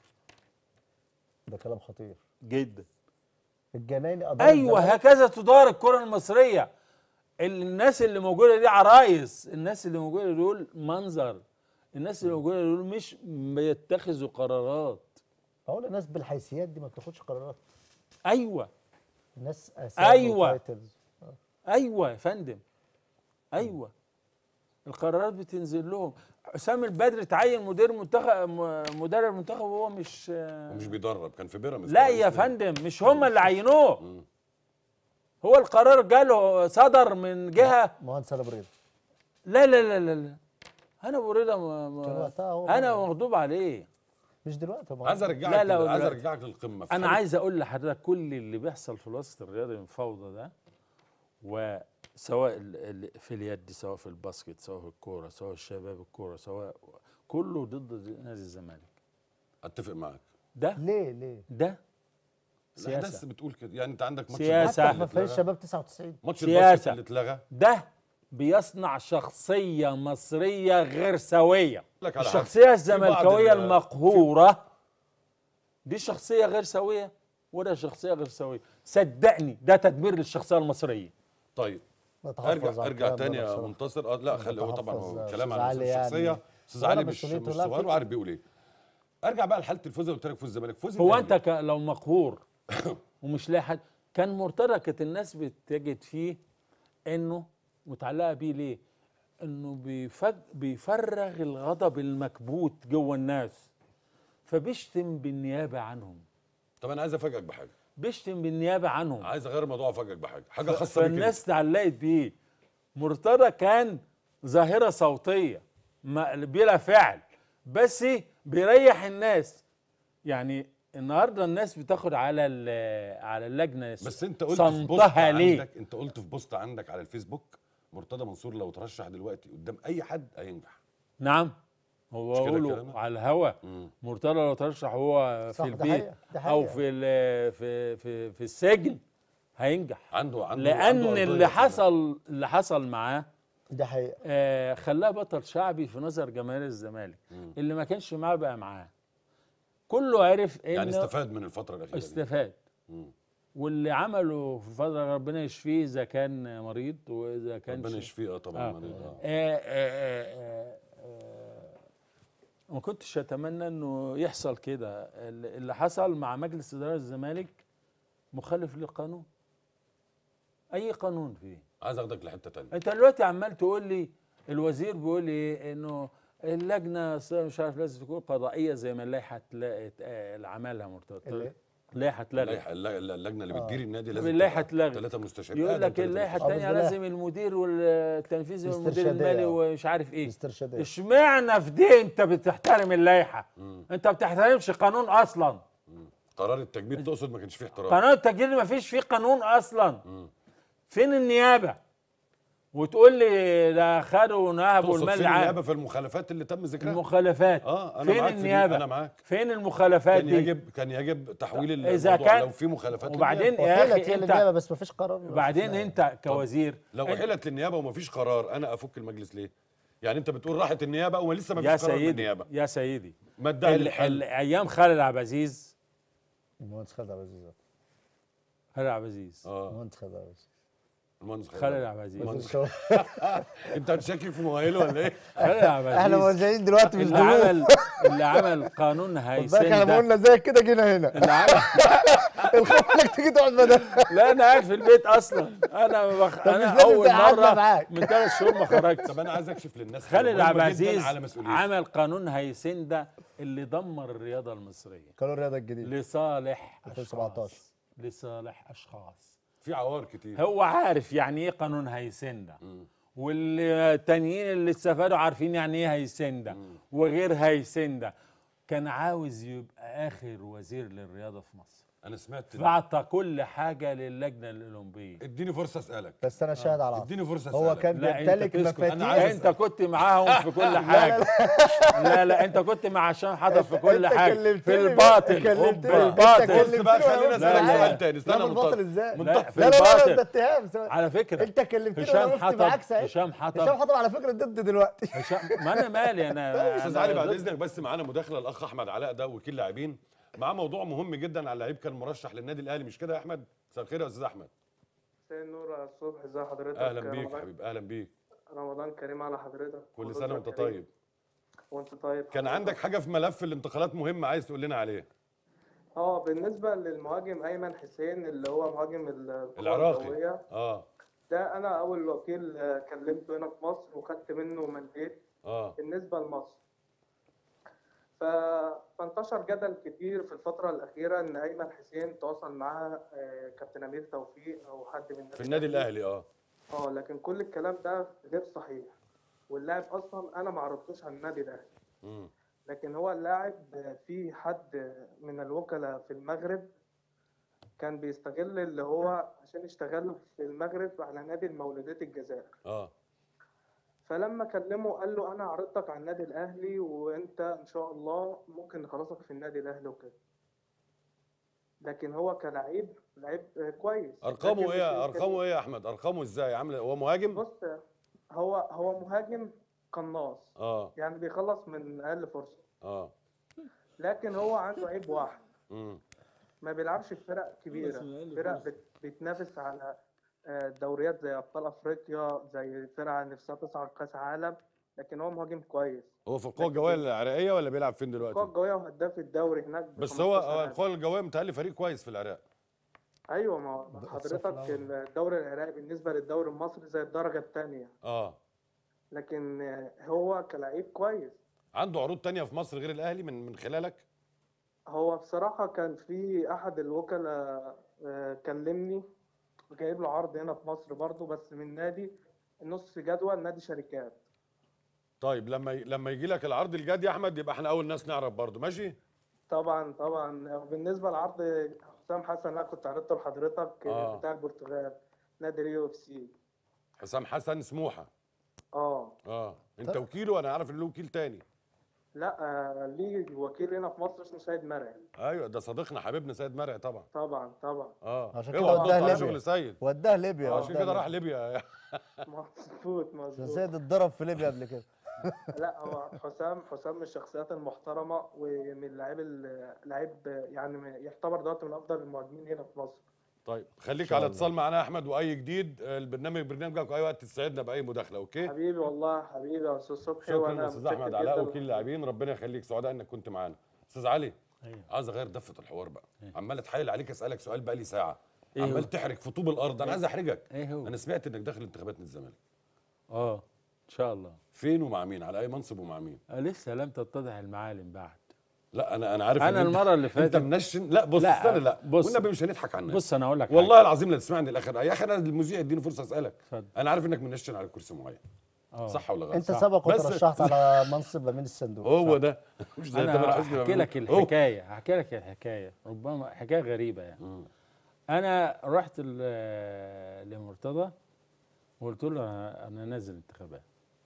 ده كلام خطير جدا الجنايني أدار ايوه الزمالك. هكذا تدار الكره المصريه الناس اللي موجوده دي عرايس الناس اللي موجوده دول منظر الناس اللي موجوده دول مش بيتخذوا قرارات اقول الناس بالحيثيات دي ما بتاخدش قرارات ايوه الناس أسامي أيوة. وتايتلز. ايوه يا فندم ايوه القرارات بتنزل لهم حسام البدري تعين مدير منتخب م- مدرب منتخب وهو مش ومش بيدرب كان في بيراميدز لا كان يا رئيس فندم مش هم اللي عينوه هو القرار جاله صدر من جهه مهندس علي بريد لا لا لا لا, لا. انا ابو رضا ما- ما- كان وقتها هو انا مغضوب عليه مش دلوقتي هو عايز ارجعك لا، لا، لل- عايز دلوقتي. ارجعك للقمه في انا حاجة- عايز اقول لحضرتك كل اللي بيحصل في الوسط الرياضي من فوضى ده وسواء ال- ال- في اليد سواء في الباسكت سواء في الكوره سواء الشباب الكوره سواء كله ضد نادي الزمالك اتفق معاك ده ليه ليه ده الاحداث سياسه بتقول كده يعني انت عندك ماتش سياسة. الباسكت حتى اللي في فريق اتلغى. الشباب 99 ماتش سياسة. الباسكت اللي اتلغى ده بيصنع شخصيه مصريه غير سويه لك على حاجة. الشخصيه في بعض الزملكاويه ال- المقهوره دي شخصيه غير سويه وده شخصيه غير سويه صدقني ده تدمير للشخصيه المصريه طيب نتحفظ ارجع على ارجع الكلام ده تاني يا بصراحة. منتصر اه لا خلي هو طبعا نتحفظ، هو أستاذ كلام على علي يعني. الشخصيه استاذ ولا علي مش مسؤوليته مش لا صغير في- وعارف بيقول ايه ارجع بقى لحاله الفوز اللي قلت لك فوز الزمالك فوز هو الأهلي. انت ك- لو مقهور ومش لاقي حد كان مرتضى كانت الناس بتجد فيه انه متعلقه بيه ليه؟ انه بيفج بيفرغ الغضب المكبوت جوه الناس فبيشتم بالنيابه عنهم طب انا عايز افاجئك بحاجه بيشتم بالنيابه عنهم عايز اغير الموضوع افاجئك بحاجه حاجه خاصه بيك انت. فالناس اتعلقت بيه مرتضى كان ظاهره صوتيه ما بلا فعل بس بيريح الناس يعني النهارده الناس بتاخد على ال- على اللجنه بس انت قلت في بوست صمتها ليه عندك انت قلت في بوست عندك على الفيسبوك مرتضى منصور لو ترشح دلوقتي قدام اي حد هينجح نعم هو مش كده اقوله كلامك؟ على الهوا مم. مرتضى لو ترشح هو صح، في ده البيت حقيقة، ده او حقيقة. في ال- في في في السجن هينجح عنده عنده لان عنده أرضية اللي في حصل اللي حصل معاه دي حقيقة آه خلاه بطل شعبي في نظر جماهير الزمالك مم. اللي ما كانش معاه بقى معاه كله عرف انه يعني استفاد من الفتره الاخيره دي. استفاد مم. واللي عمله في فتره ربنا يشفيه اذا كان مريض واذا كان ربنا يشفيه اه طبعا آه. مريض اه آه آه آه آه ما كنتش اتمنى انه يحصل كده اللي اللي حصل مع مجلس اداره الزمالك مخالف للقانون اي قانون فيه عايز اخدك لحته تانية انت دلوقتي عمال تقول لي الوزير بيقول لي انه اللجنه أصل مش عارف لازم تكون قضائيه زي ما اللائحه تلا- آه، اللي عملها مرتضى اللي؟ اللائحه اتلغت اللائحه الل- اللجنه اللي بتدير النادي لازم اللائحه تبقى اتلغت ثلاثه مستشارين يقول آدم لك ثلاثة اللائحه مستشارين. الثانيه بالله. لازم المدير والتنفيذي والمدير الاسترشادية، المالي آه. ومش عارف ايه الاسترشادية اشمعنى في دي انت بتحترم اللائحه انت ما بتحترمش قانون اصلا قرار التجميد تقصد ما كانش فيه احترام قانون التجديد ما فيش فيه قانون اصلا فين النيابه وتقول لي ده خدوا ونهبوا تقصد المال فين العام النيابه في المخالفات اللي تم ذكرها المخالفات اه انا فين معاك في دي، النيابه انا معاك فين المخالفات كان دي يجب كان يجب تحويل إذا الموضوع كان- لو في مخالفات وبعدين للنيابة. يا وحيلت اخي هي انت للنيابه بس ما فيش قرار وبعدين انت كوزير لو انت- حيلت للنيابه ومفيش قرار انا افك المجلس ليه؟ يعني انت بتقول راحت النيابه ولسه يا مفيش قرار من سيدي النيابه يا سيدي ما ادعي ال- للحل ال- ايام خالد عبد العزيز المهندس خالد عبد العزيز خالد عبد العزيز اه المهندس خالد عبد العزيز المهندس خالد خالد عبد العزيز المهندس خالد. انت هتشكك في مواهيله ولا ايه؟ خالد عبد احنا العزيز موزعين دلوقتي في اللي الظروف عمل اللي عمل قانون خد بالك هيسن احنا ده قلنا زي كده جينا هنا اللي عمل الخوف انك تيجي تقعد بدل لا انا قاعد في البيت اصلا انا بخ... طب مش انا لازم اول تقعدنا مره معاك. من ثلاث شهور ما خرجت طب انا عايز اكشف للناس خالد مهمة عبد جداً العزيز على مسؤوليتي عمل قانون هيسن ده اللي دمر الرياضه المصريه قانون الرياضه الجديد لصالح 2017. أشخاص. لصالح اشخاص في عوار كتير هو عارف يعني ايه قانون هيسن ده والتانيين اللي استفادوا عارفين يعني ايه هيسن ده وغير هيسن ده كان عاوز يبقى اخر وزير للرياضه في مصر انا سمعت فاعطى كل حاجه للجنه الاولمبيه اديني فرصه اسالك بس انا شاهد على العصر اديني فرصه هو اسالك كان لا بيمتلك انت تسكت أنا عايز مفاتيح انت كنت معاهم في كل حاجه لا لا انت كنت مع هشام حضر في كل انت حاجه كلمتني في بقى- الباطل كلمتني في بقى. الباطل انت بص بقى كلمتني خلينا وأنا اسالك لا، لا. سؤال تاني لا استنى بالباطل منتظر. ازاي لا في لا لا لا الباطل ده اتهام سواء. على فكره انت كلمتني هشام وانا وقفت حطب- معاك ساعتها هشام حطب. هشام حطب على فكره ضد دلوقتي هشام ما انا مالي انا استاذ أنا علي بعد ضد- اذنك بس معانا مداخله الاخ احمد علاء ده وكيل لاعبين معاه موضوع مهم جدا على لعيب كان مرشح للنادي الاهلي مش كده يا احمد مساء الخير يا استاذ احمد مساء النور على الصبح ازي حضرتك اهلا بيك رمضان- حبيبي اهلا بيك رمضان كريم على حضرتك كل سنه وانت كريم. طيب وانت طيب كان حضرتك. عندك حاجه في ملف الانتقالات مهمه عايز تقول لنا عليه اه بالنسبه للمهاجم ايمن حسين اللي هو مهاجم القوى العراقي الجوية، اه ده انا اول وكيل آه، كلمته هنا في مصر وخدت منه منديل اه بالنسبه لمصر ف... فانتشر جدل كتير في الفترة الأخيرة إن أيمن حسين تواصل معاه آه، كابتن أمير توفيق أو حد من في النادي الاهلي اه اه لكن كل الكلام ده غير صحيح واللاعب اصلا انا ما عرضتوش على النادي الاهلي مم. لكن هو اللاعب في حد من الوكلاء في المغرب كان بيستغل اللي هو عشان يشتغل في المغرب على نادي المولودات الجزائر اه فلما كلمه قال له انا عرضتك على النادي الاهلي وانت ان شاء الله ممكن نخلصك في النادي الاهلي وكده لكن هو كلاعب لعيب كويس ارقامه لكن ايه مش- ارقامه ايه يا احمد ارقامه ازاي عامل هو مهاجم بص هو هو مهاجم قناص اه يعني بيخلص من اقل فرصه اه لكن هو عنده عيب واحد امم ما بيلعبش في فرق كبيره فرق بت- بتنافس على آه، دوريات زي ابطال افريقيا زي فرقه نفسها تصعد كاس عالم لكن هو مهاجم كويس هو في القوى الجويه العراقيه ولا بيلعب فين القوى دلوقتي الجويه وهداف الدوري هناك ب بس هو 15 هو هدف. القوى الجويه متهيألي فريق كويس في العراق ايوه ما هو حضرتك الدوري العراقي بالنسبه للدوري المصري زي الدرجه الثانيه اه لكن آه، هو كلاعب كويس عنده عروض تانية في مصر غير الاهلي من من خلالك هو بصراحة كان في أحد الوكلاء آه، كلمني جايب له عرض هنا في مصر برضو بس من نادي نص جدول نادي شركات طيب لما ي... لما يجي لك العرض الجاد يا احمد يبقى احنا اول ناس نعرف برضو ماشي طبعا طبعا بالنسبة لعرض حسام حسن أنا كنت عرضته لحضرتك آه. آه. بتاع البرتغال نادي ريو اف سي حسام حسن سموحه اه اه انت وكيله انا عارف ان له وكيل تاني لا آه، ليه وكيل هنا في مصر اسمه سيد مرعي ايوه ده صديقنا حبيبنا سيد مرعي طبعا طبعا طبعا اه عشان كده اوعى وداه تنط على ليبيا. شغل سيد وداه ليبيا عشان وداه كده راح ليبيا. ليبيا مظبوط مظبوط سيد اتضرب في ليبيا قبل كده لا هو حسام حسام من الشخصيات المحترمه ومن اللاعب اللاعب يعني من- يعتبر دلوقتي من افضل المهاجمين هنا في مصر طيب خليك شاء على الله. اتصال معانا يا احمد واي جديد آه، البرنامج برنامجك اي وقت تسعدنا باي مداخله اوكي حبيبي والله حبيبي يا استاذ صبحي شكرا وانا يا استاذ متشكر احمد علاء جداً. وكيل لاعبين ربنا يخليك سعداء انك كنت معانا استاذ علي أيوة. عايز اغير دفه الحوار بقى عمال اتحايل عليك اسالك سؤال بقى لي ساعه إيه هو؟ عمال تحرك في طوب الارض انا عايز احرجك ايه هو انا سمعت انك داخل انتخابات نادي الزمالك اه ان شاء الله فين ومع مين على اي منصب ومع مين آه، لسه لم تتضح المعالم بعد لا انا انا عارف أنا إن أنت- المرة اللي انت فاتت- منشن لا بص لا، استنى لا بص. والنبي مش هنضحك على الناس بص انا اقول لك والله العظيم لا تسمعني الاخر يا اخي انا المذيع اديني فرصه اسالك اتفضل. انا عارف انك منشن على كرسي معين آه. صح ولا غلط انت صح. سبق بس- وترشحت على منصب امين الصندوق هو ده مش زي تامر انا حسني هحكي ما لك بيقول. هو. الحكايه هحكي لك الحكايه ربما حكايه غريبه يعني مم. انا رحت ل- لمرتضى وقلت له أنا- انا نازل انتخابات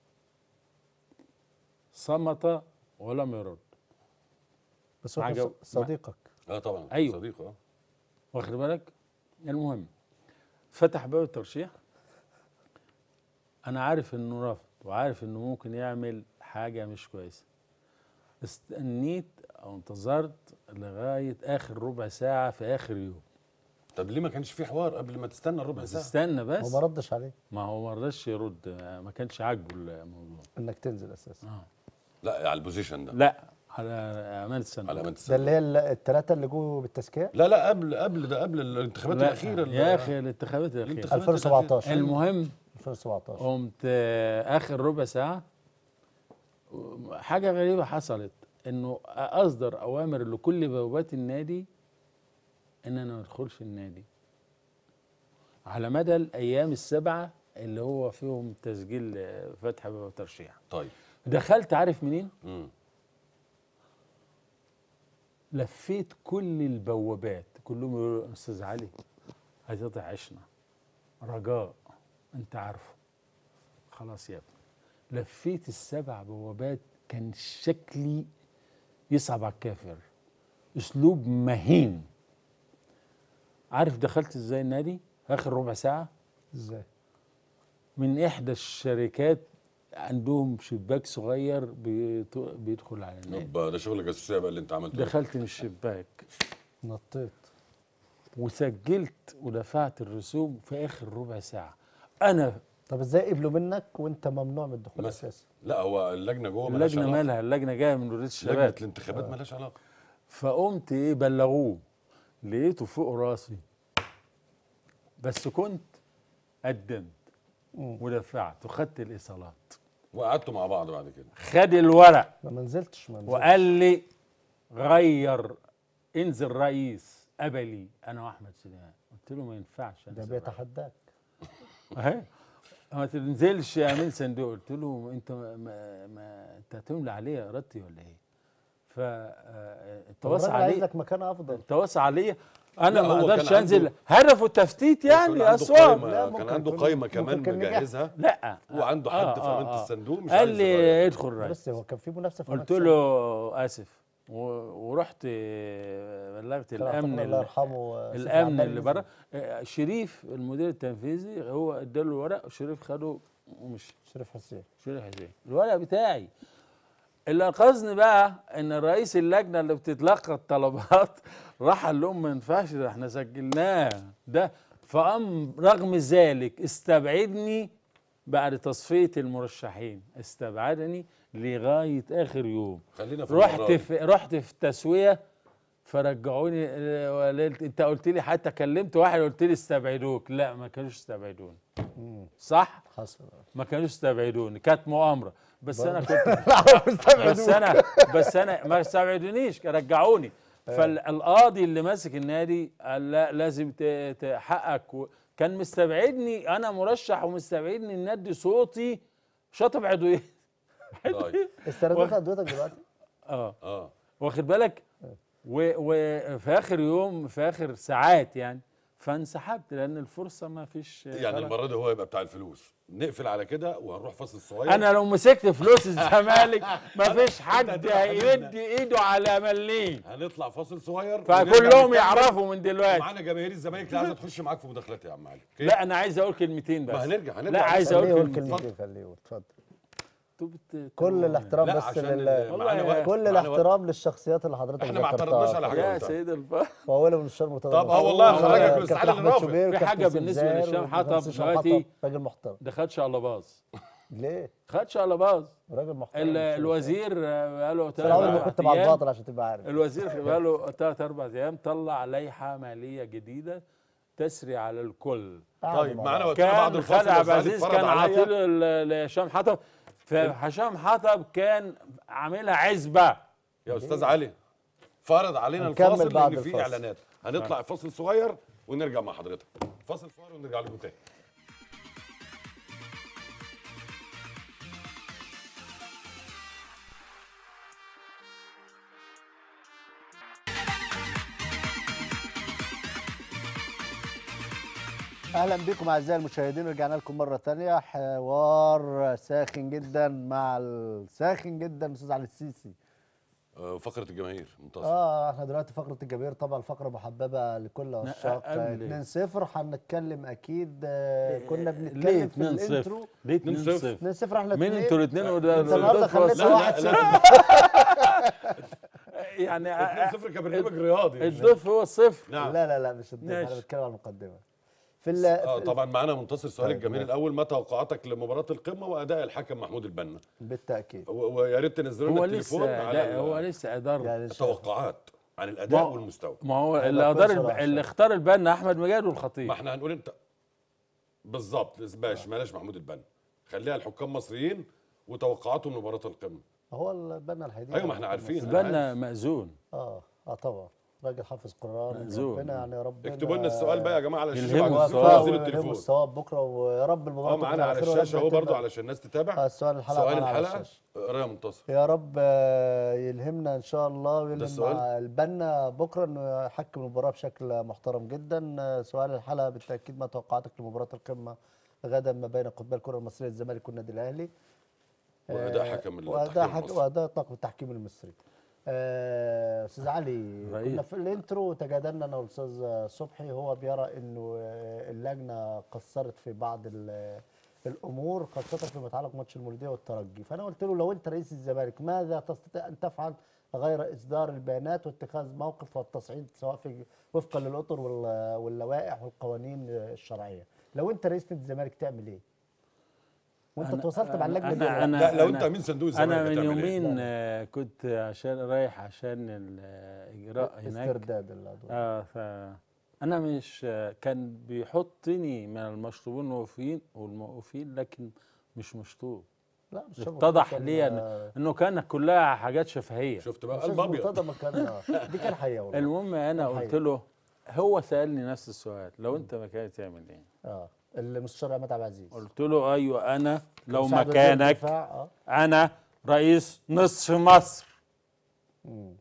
صمت ولم يرد بس هو عجب- صديقك اه طبعا أيوه. صديق اه واخد بالك المهم فتح باب الترشيح انا عارف انه رفض وعارف انه ممكن يعمل حاجه مش كويسه استنيت او انتظرت لغايه اخر ربع ساعه في اخر يوم طب ليه ما كانش في حوار قبل ما تستنى الربع بس ساعه استنى هو بس ما ردش عليك ما هو ما رضاش يرد ما كانش عاجبه الموضوع انك تنزل اساسا آه. لا على البوزيشن ده لا على امان السنه على امانه ده السنة. اللي هي الثلاثه اللي جوه بالتزكيه لا لا قبل قبل ده قبل الانتخابات لا، الاخيره اللي- يا اخي الانتخابات الاخيره الانتخابات 2017 المهم 2017 قمت آه، اخر ربع ساعه حاجه غريبه حصلت انه اصدر اوامر لكل بوابات النادي ان انا ما ادخلش النادي على مدى الايام السبعه اللي هو فيهم تسجيل آه، فتح باب الترشيح طيب دخلت عارف منين مم. لفيت كل البوابات كلهم يقولوا استاذ علي هتقطع عشنا رجاء انت عارفه خلاص يا ابني لفيت السبع بوابات كان شكلي يصعب على الكافر اسلوب مهين عارف دخلت ازاي النادي اخر ربع ساعه ازاي من احدى الشركات عندهم شباك صغير بيت- بيدخل على النادي يبقى ده شغل جاسوسيه بقى اللي انت عملته ده. دخلت من الشباك نطيت وسجلت ودفعت الرسوم في اخر ربع ساعه انا طب ازاي قبلوا منك وانت ممنوع من الدخول مثلا. اساسا لا هو اللجنه جوه مالهاش اللجنه علاقة. مالها اللجنه جايه من وزاره لجنه الشباب الانتخابات مالهاش علاقه فقمت ايه بلغوه لقيته فوق راسي بس كنت قدمت ودفعت وخدت الايصالات وقعدتوا مع بعض بعد كده خد الورق ما نزلتش ما نزلتش وقال لي غير انزل رئيس قبلي انا واحمد سليمان قلت له ما ينفعش ده انزل رئيس. بيتحداك اهي ما تنزلش يا امين صندوق قلت له انت ما, ما, ما انت هتملى عليا ارادتي ولا ايه؟ ف آه، التواصل الراجل عايز عليه لك مكان افضل التواصل عليه انا لا، ما هو اقدرش كان انزل عنده- هدفه تفتيت كان يعني عنده اصوات قايمة- لا، كان ممكن عنده يكون- قايمه ممكن كمان كان نجح. مجهزها لا وعنده آه، حد في آه، امانه آه. الصندوق مش قال عايز لي يغير. ادخل رئيس بس هو كان في منافسه في قلت المكسب. له اسف و- ورحت آه، بلغت كان الامن أعتقد الله ال- يرحمه آه، سيف الامن العباد اللي نزل. بره آه، شريف المدير التنفيذي هو اداله الورق وشريف خده ومشي شريف حسين شريف حسين الورق بتاعي اللي انقذني بقى ان رئيس اللجنه اللي بتتلقى الطلبات راح قال لهم ما ينفعش ده احنا سجلناه ده فقام رغم ذلك استبعدني بعد تصفيه المرشحين استبعدني لغايه اخر يوم خلينا في رحت المرة دي. في رحت في تسويه فرجعوني آه، وقالت- انت قلت لي حتى كلمت واحد قلت لي استبعدوك لا ما كانوش استبعدوني صح حصل ما كانوش استبعدوني كانت مؤامره بس انا برضه. كنت بس انا بس انا ما استبعدونيش رجعوني فالقاضي اللي ماسك النادي قال لا لازم ت- ت- حقك و- كان مستبعدني انا مرشح ومستبعدني ان ادي صوتي شطب عضويه طيب استردت ادويتك دلوقتي اه اه واخد بالك و- وفي اخر يوم في اخر ساعات يعني فانسحبت لان الفرصه ما فيش يعني خلاص. المره دي هو يبقى بتاع الفلوس نقفل على كده وهنروح فاصل صغير انا لو مسكت فلوس الزمالك ما فيش حد هيمد ايده على مليم هنطلع فاصل صغير فكلهم ونرجع يعرفوا من دلوقتي معانا جماهير الزمالك اللي عايزه تخش معاك في مداخلات يا عم علي أوكي؟ لا انا عايز اقول كلمتين بس ما هنرجع هنرجع لا عايز اقول خليه يقول كلمتين كلمتين خليه يقول اتفضل انتوا بت- كل الاحترام لا بس عشان لل معانا والله وقت كل معانا وقت. الاحترام للشخصيات اللي حضرتك احنا ما ذكرتها. اعترضناش على حاجة. يا قلتها. سيد الفضل واولهم الشر مرتضى طب اه منصور، والله وكابتن خرجك من السعادة أحمد للرافع. شوبير في وكابتن حاجة بالنسبة سمسار لهشام وكابتن حطب هشام دلوقتي. حطب، راجل محترم ده خد شقلباظ ليه؟ خد شقلباظ راجل محترم ال- مش كده. الوزير آه، بقاله بس انا عمري ما تلات كنت مع أيام. الباطل عشان تبقى عارف الوزير بقاله ثلاث اربع ايام طلع لائحه ماليه جديده تسري على الكل طيب معانا وقتنا بعد كان الفاصل خالد عبد وسعد العزيز اتفرج كان عليا. عاطله ل- لهشام حطب فهشام حطب كان عاملها عزبه يا استاذ علي فرض علينا هنكمل الفاصل بعد لان في الفاصل. اعلانات هنطلع فاصل صغير ونرجع مع حضرتك فاصل صغير ونرجع لكم تاني اهلا بكم اعزائي المشاهدين رجعنا لكم مره تانية حوار ساخن جدا مع الساخن جدا استاذ علي السيسي آه، فقره الجماهير منتصر اه احنا دلوقتي فقره الجماهير طبعا فقره محببه لكل عشاق قبل- 2-0 هنتكلم اكيد آه، كنا ليه بنتكلم في 2 الانترو 0 ليه 2 2-0. 0 2-0 احنا مين اتنين. انتوا الاثنين وده انت النهارده ده خليتها فاصل. واحد لا صفر. يعني 2-0 كبرنامج رياضي الضيف هو الصفر نعم لا لا لا مش الضيف انا ماشي. بتكلم على المقدمه في ال اه في- طبعا معانا منتصر سؤال طيب، الجميل ماشي. الاول ما توقعاتك لمباراه القمه واداء الحكم محمود البنا بالتاكيد و- ويا ريت تنزلوا لنا هو التليفون لسه على لا هو ال- لسه ادار يعني شايف. التوقعات عن الاداء ما- والمستوى ما هو هيبقى اللي كويس ادار ولا الب- وحش؟ اللي اختار البنا احمد مجاد والخطيب ما احنا هنقول انت بالظبط باش بلاش محمود البنا خليها الحكام مصريين وتوقعاتهم لمباراه القمه هو البنا الحديد ايوه ما احنا عارفين أنا البنا عارف. مأذون اه اه طبعا راجل حافظ قران مأذون. ربنا يعني ربنا اكتبوا لنا السؤال بقى يا جماعه على الشاشه يلهموا بعد السؤال. الزوم وفقه نزلوا ويلهمه التليفون الصواب بكره ويا رب المباراه اه معانا على تكون خير الشاشه ورب اهو برضو يتم- علشان الناس تتابع اه السؤال الحلقه سؤال معانا على الحلقه الشاشة. اقرا يا منتصر يا رب آه، يلهمنا ان شاء الله ويلهم السؤال؟ مع البنا بكره انه يحكم المباراه بشكل محترم جدا آه، سؤال الحلقه بالتاكيد ما توقعاتك لمباراه القمه غدا ما بين قطبي الكره المصريه الزمالك والنادي الاهلي واداء آه، حكم واداء التحكيم حكم المصري واداء طاقم التحكيم المصري آه، استاذ علي رئيس. كنا في الانترو تجادلنا انا والاستاذ صبحي هو بيرى انه آه، اللجنه قصرت في بعض ال- الامور خاصه فيما يتعلق بماتش المولوديه والترجي فانا قلت له لو انت رئيس الزمالك ماذا تستطيع ان تفعل غير اصدار البيانات واتخاذ موقف والتصعيد سواء في وفقا للاطر وال- واللوائح والقوانين الشرعيه لو انت رئيس نادي الزمالك تعمل ايه وانت أنا- تواصلت مع اللجنه دي ولا لا؟ انا لا لو أنا- انت امين صندوق الزمالك انا من هتعمل إيه؟ يومين آه، كنت عشان رايح عشان الاجراء هناك استرداد العضو. اه ف انا مش آه، كان بيحطني من المشطوبين والموقوفين والموقوفين لكن مش مشطوب لا مش شرط اتضح كان- لي أن- انه كان كلها حاجات شفهيه شفت بقى أستاذ قلب ابيض مرتضى ما كان آه، دي كان حقيقه والله المهم انا الحقيقة. قلت له هو سالني نفس السؤال لو انت مكاني تعمل ايه اه المستشار عماد عبد العزيز قلت له ايوه انا لو مساعد وزير مكانك الدفاع، اه انا رئيس نصف مصر مم.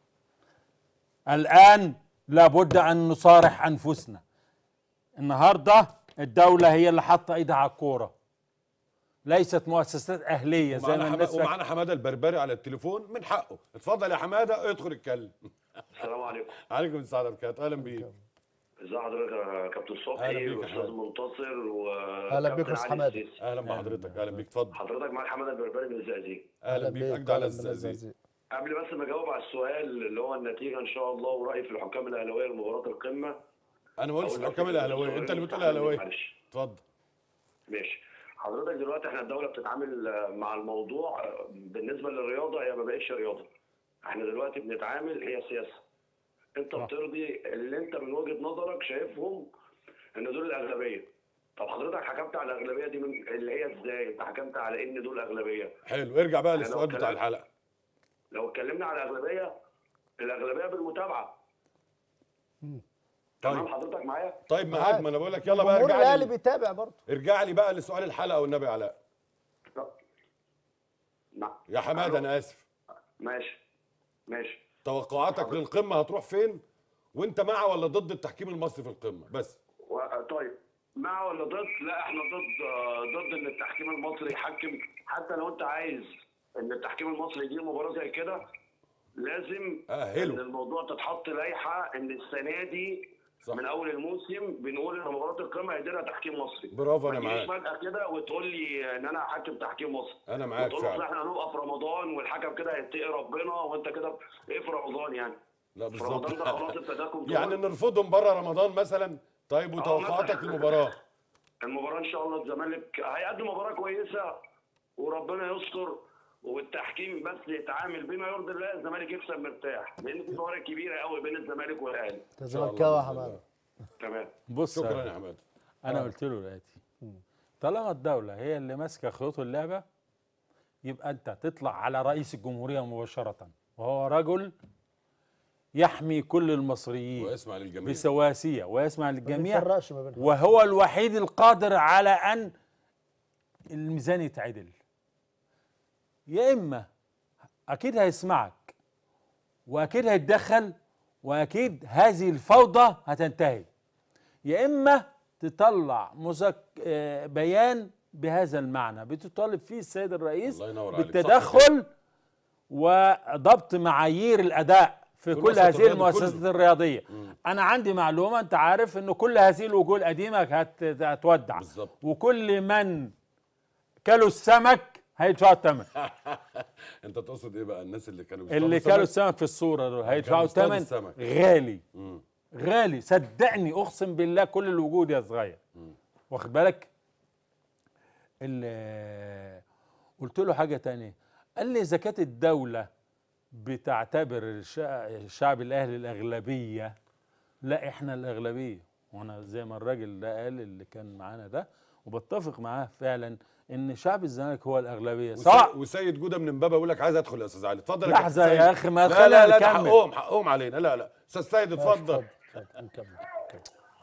الآن لابد أن نصارح أنفسنا النهاردة الدولة هي اللي حاطة إيدها على الكورة ليست مؤسسات أهلية زي ومعانا ما حما- الناس فاكرة. ومعانا حماده البربري على التليفون من حقه اتفضل يا حماده ادخل اتكلم السلام عليكم عليكم السلام ورحمه اهلا بيك ازي حضرتك يا كابتن أهلا صبحي بيك يا واستاذ حماد. منتصر و أهلا بيك كابتن يا أستاذ علي حمادة. السيسي. اهلا بحضرتك اهلا بيك اتفضل حضرتك معاك حماده البربري من الزقازيق اهلا بيك اجدع على أهلا من الزقازيق الزقازيق. قبل بس ما اجاوب على السؤال اللي هو النتيجه ان شاء الله ورايي في الحكام الاهلاويه لمباراه القمه انا ما قلتش أقول لك الحكام كده الاهلاويه بس انت اللي بتقول معلش. اهلاويه معلش اتفضل ماشي حضرتك دلوقتي احنا الدوله بتتعامل آه، مع الموضوع آه، بالنسبه للرياضه هي ما بقتش رياضه احنا دلوقتي بنتعامل هي سياسه انت صح. بترضي اللي انت من وجهه نظرك شايفهم ان دول الاغلبيه طب حضرتك حكمت على الاغلبيه دي من اللي هي ازاي انت حكمت على ان دول اغلبيه حلو ارجع بقى أنا للسؤال لو بتاع كلام- الحلقه لو اتكلمنا على الاغلبيه الاغلبيه بالمتابعه تمام طيب حضرتك معايا طيب معاك ما انا بقول لك يلا بقى جمهور ارجع الاهلي لي بيتابع برضه ارجع لي بقى لسؤال الحلقه والنبي علاء نعم يا حماده انا اسف ماشي ماشي توقعاتك للقمه هتروح فين وانت مع ولا ضد التحكيم المصري في القمه بس و- طيب مع ولا ضد؟ لا احنا ضد آه، ضد ان التحكيم المصري يحكم حتى لو انت عايز ان التحكيم المصري يجيب مباراه زي كده لازم أهله. ان الموضوع تتحط لائحه ان السنه دي صح. من اول الموسم بنقول ان مباراه القمه هيديرها تحكيم مصري برافو، أنا ما تجيش معاك. فجاه كده وتقول لي ان انا هحكم تحكيم مصري أنا معاك وتقول فعلا. اصل احنا هنبقى في رمضان والحكم كده هيتقي ربنا وانت كده ايه في رمضان يعني لا في رمضان بالظبط ده خلاص ابتداكم يعني نرفضهم بره رمضان مثلا طيب وتوقعاتك مثلاً. للمباراه المباراة إن شاء الله الزمالك هيقدم مباراة كويسة وربنا يستر والتحكيم بس يتعامل بما يرضي الله الزمالك يكسب مرتاح لأن في فوارق كبيرة قوي بين الزمالك والأهلي انت إن شاء الله زملكاوي يا بإذن حماده الله. تمام بص شكرا يا حماد انا قلت له الاتي طالما الدوله هي اللي ماسكه خيوط اللعبه يبقى انت تطلع على رئيس الجمهوريه مباشره وهو رجل يحمي كل المصريين واسمع للجميع بسواسيه ويسمع ما للجميع بنفرقش ما بينهم وهو الوحيد القادر على ان الميزان يتعدل يا اما اكيد هيسمعك واكيد هيتدخل واكيد هذه الفوضى هتنتهي يا اما تطلع مذك... آه، بيان بهذا المعنى بتطالب فيه السيد الرئيس الله ينور عليك. صح بالتدخل وضبط معايير الاداء في في كل الوسط هذه الرياضي المؤسسات كله. الرياضيه انا عندي معلومه انت عارف ان كل هذه الوجوه القديمه هت... هتودع بالظبط. وكل من كلوا السمك هيدفعوا الثمن انت تقصد ايه بقى الناس اللي كانوا اللي بيصطادوا كلوا سمك؟ السمك في الصوره دول هيدفعوا بيصطادوا الثمن السمك. غالي مم. غالي صدقني اقسم بالله كل الوجود يا صغير واخد بالك ال- قلت له حاجه تانية قال لي اذا كانت الدوله بتعتبر الشع- الشعب الاهلي الاغلبيه لا احنا الاغلبيه وانا زي ما الراجل ده قال اللي كان معانا ده وبتفق معاه فعلا ان شعب الزمالك هو الاغلبيه وسي- سواء وسيد جوده من امبابه يقول لك عايز ادخل يا استاذ علي اتفضل يا لحظة كابتن يا سيد. أخي، ما لا خلينا لا لا ده نكمل. حقهم حقهم علينا لا لا استاذ سيد اتفضل اتفضل نكمل نكمل.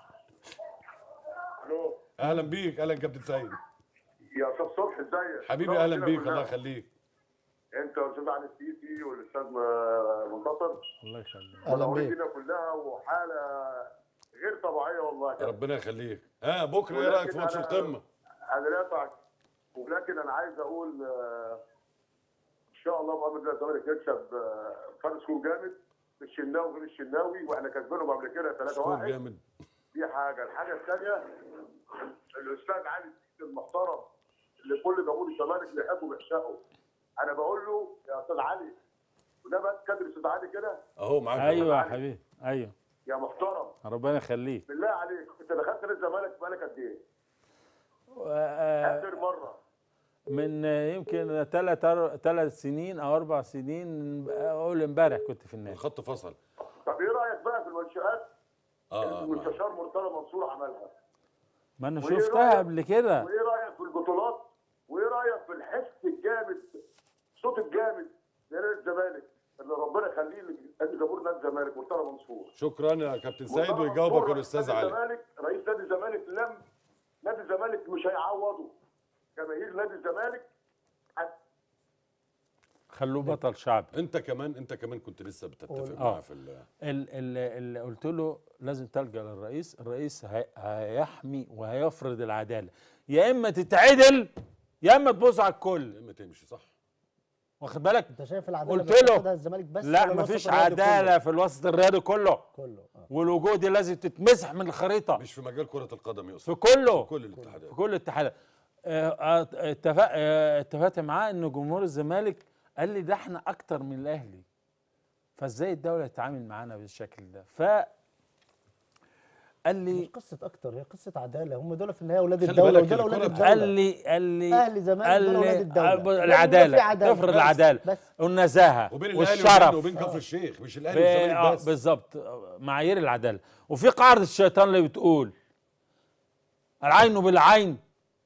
الو اهلا بيك اهلا كابتن سيد يا استاذ صبحي ازيك حبيبي اهلا بيك الله يخليك انت والاستاذ علي السيسي والاستاذ م- منتصر الله يخليك اهلا بيك والدنيا كلها وحاله غير طبيعيه والله ربنا يخليك ها بكره ايه رايك في ماتش ولكن أنا- القمه انا لا أطعك. ولكن انا عايز اقول آه، ان شاء الله بامر الله الزمالك يكسب آه، فرق سكور جامد الشناوي غير الشناوي واحنا كسبانهم قبل كده 3 سكور 1 جامد دي حاجه الحاجه الثانيه الاستاذ علي السيسي المحترم اللي كل جمهور الزمالك بيحبه وبيعشقه انا بقول له يا استاذ علي وده بقى كادر استاذ علي كده اهو معاك ايوه يا حبيبي ايوه يا محترم ربنا يخليك بالله عليك انت دخلت نادي الزمالك بقالك قد ايه؟ آه، اخر مره من آه، يمكن ثلاث ثلاث سنين او اربع سنين اقول امبارح كنت في النادي الخط فصل طب ايه رايك بقى في المنشات اه اللي اه معاك. المستشار مرتضى منصور عملها؟ ما انا وإيه شفتها رأيك؟ قبل كده وايه رايك في البطولات؟ وايه رايك في الحس الجامد الصوت الجامد لنادي الزمالك اللي ربنا يخليه لنادي جمهور نادي الزمالك مرتضى منصور شكرا يا كابتن سيد مرتضى ويجاوبك منصور الاستاذ رئيس نادي علي الزمالك رئيس نادي الزمالك لم نادي الزمالك مش هيعوضه جماهير نادي الزمالك هت- خلوه بطل شعبي انت كمان انت كمان كنت لسه بتتفق قول. معاه آه. في ال- ال- ال- اللي قلت له لازم تلجا للرئيس الرئيس هي- هيحمي وهيفرض العداله يا اما تتعدل يا اما تبوظ على الكل اما تمشي صح واخد بالك انت شايف العداله قلت اللي له بتاخدها الزمالك بس لا ولا الوسط مفيش الرياضي عداله في الوسط الرياضي كله كله كله آه. والوجوه دي لازم تتمسح من الخريطه مش في مجال كره القدم يقصد في كله في كل الاتحادات في كل الاتحادات آه، آه، اتفق آه، اتفقت معاه ان جمهور الزمالك قال لي ده احنا اكتر من الاهلي فازاي الدوله تتعامل معانا بالشكل ده ف قال مش لي قصه اكتر هي قصه عداله هم دول في النهايه اولاد خلي الدوله بالك ودول اولاد الكرة الدوله قال لي قال لي اهلي زمان قال دول اولاد لي الدوله آه، لازم يبقى في العداله عدالة. تفرض بس- العداله بس والنزاهه وبين الاهلي والشرف وبين, وبين كفر الشيخ مش الاهلي ب- والزمالك آه، بس بالظبط آه، معايير العداله وفي قاعده الشيطان اللي بتقول العين بالعين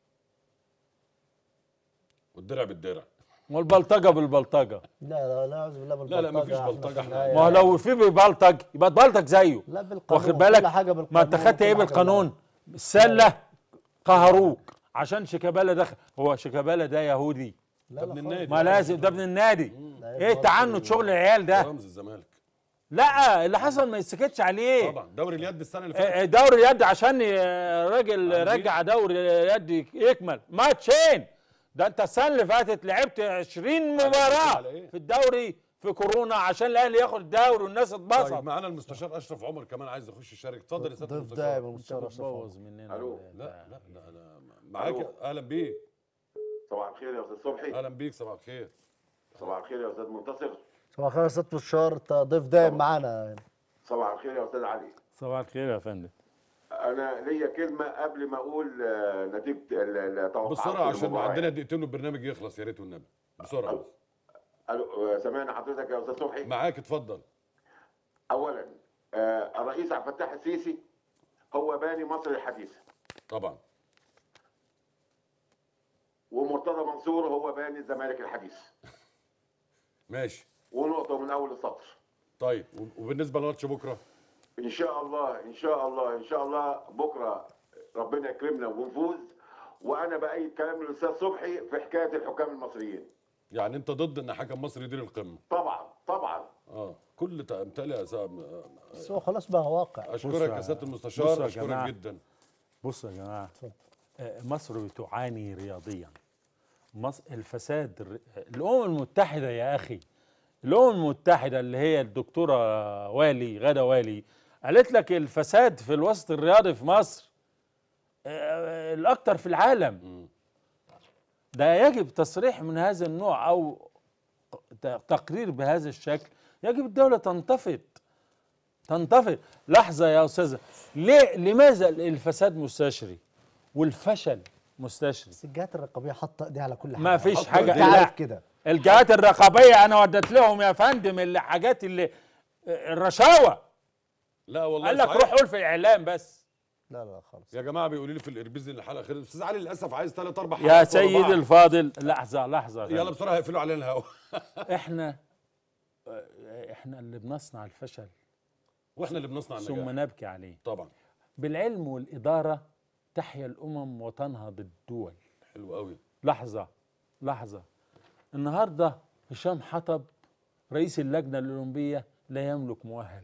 والدرع بالدرع والبلطجه بالبلطجه لا لا لا اعوذ بالله لا، لا، مفيش إحنا بلطجة، في إحنا- النهاية- ما هو لو في بيبلطج يبقى تبلطج زيه لا بالقانون واخد بالك كل حاجه بالقانون ما انت خدت ايه كل حاجة بالقانون السله قهروك عشان شيكابالا دخل هو شيكابالا ده يهودي لا ده لا ابن خالص. النادي ما لازم ده ابن النادي لا، ايه تعنت شغل العيال ده رمز الزمالك لا اللي حصل ما يتسكتش عليه طبعا دوري اليد السنه اللي آه، فاتت آه، دوري اليد عشان ي- الراجل عاملين؟ رجع دوري اليد يكمل ماتشين ده انت السنه اللي فاتت لعبت 20 مباراه على إيه؟ في الدوري في كورونا عشان الاهلي ياخد الدوري والناس اتبسط طيب معانا المستشار اشرف عمر كمان عايز يخش يشارك اتفضل يا سياده ضيف المستشار دائم المستشار اشرف عمر. بوظ مننا ألو. ال- لا لا لا انا معاك ألو. اهلا بيك صباح الخير يا استاذ صبحي اهلا بيك صباح الخير صباح الخير يا استاذ منتصر صباح الخير يا استاذ بشار انت ضيف دائم معانا صباح الخير يا استاذ علي صباح الخير يا فندم انا ليا كلمه قبل ما اقول آه، نتيجه ال- التوقعات بسرعه عشان المباراة. عندنا دقيقتين والبرنامج يخلص يا ريت والنبي بسرعه بس. ألو، آه، سامعني حضرتك يا استاذ صبحي معاك اتفضل اولا آه، الرئيس عبد الفتاح السيسي هو باني مصر الحديثه طبعا ومرتضى منصور هو باني الزمالك الحديث ماشي ونقطه من اول السطر طيب و- وبالنسبه لماتش بكره ان شاء الله ان شاء الله ان شاء الله بكره ربنا يكرمنا ونفوز وانا بايد كلام الاستاذ صبحي في حكايه الحكام المصريين يعني انت ضد ان حكم مصر يدير القمه طبعا طبعا اه كل تمثالي يا سام بس هو خلاص بقى واقع اشكرك بصوا يا يا- سياده بصوا المستشار يا اشكرك جماعة. جدا بصوا يا جماعه آه، مصر بتعاني رياضيا مصر الفساد الر- الامم المتحده يا اخي الامم المتحده اللي هي الدكتوره والي غدا والي قالت لك الفساد في الوسط الرياضي في مصر آه، الاكثر في العالم ده يجب تصريح من هذا النوع او ت- تقرير بهذا الشكل يجب الدوله تنتفض تنتفض لحظه يا استاذه ليه لماذا الفساد مستشري والفشل مستشري بس الجهات الرقابيه حاطه ايديها على كل حاجه ما فيش حطوا حاجه انت عارف لا كده الجهات الرقابيه انا وديت لهم يا فندم اللي حاجات اللي الرشاوى لا والله قال لك صحيح. روح قول في اعلام بس لا لا خالص يا جماعه بيقولوا لي في الاربيز ان الحلقه خلصت استاذ علي للاسف عايز ثلاث اربع يا حلقات ورا سيدي بعض. الفاضل لحظه لحظه يا يلا فندم. بسرعه هيقفلوا علينا الهوا احنا احنا اللي بنصنع الفشل واحنا اللي بنصنع ثم النجاح نبكي عليه طبعا بالعلم والاداره تحيا الامم وتنهض الدول حلو قوي لحظة لحظة النهاردة هشام حطب رئيس اللجنة الأولمبية لا يملك مؤهل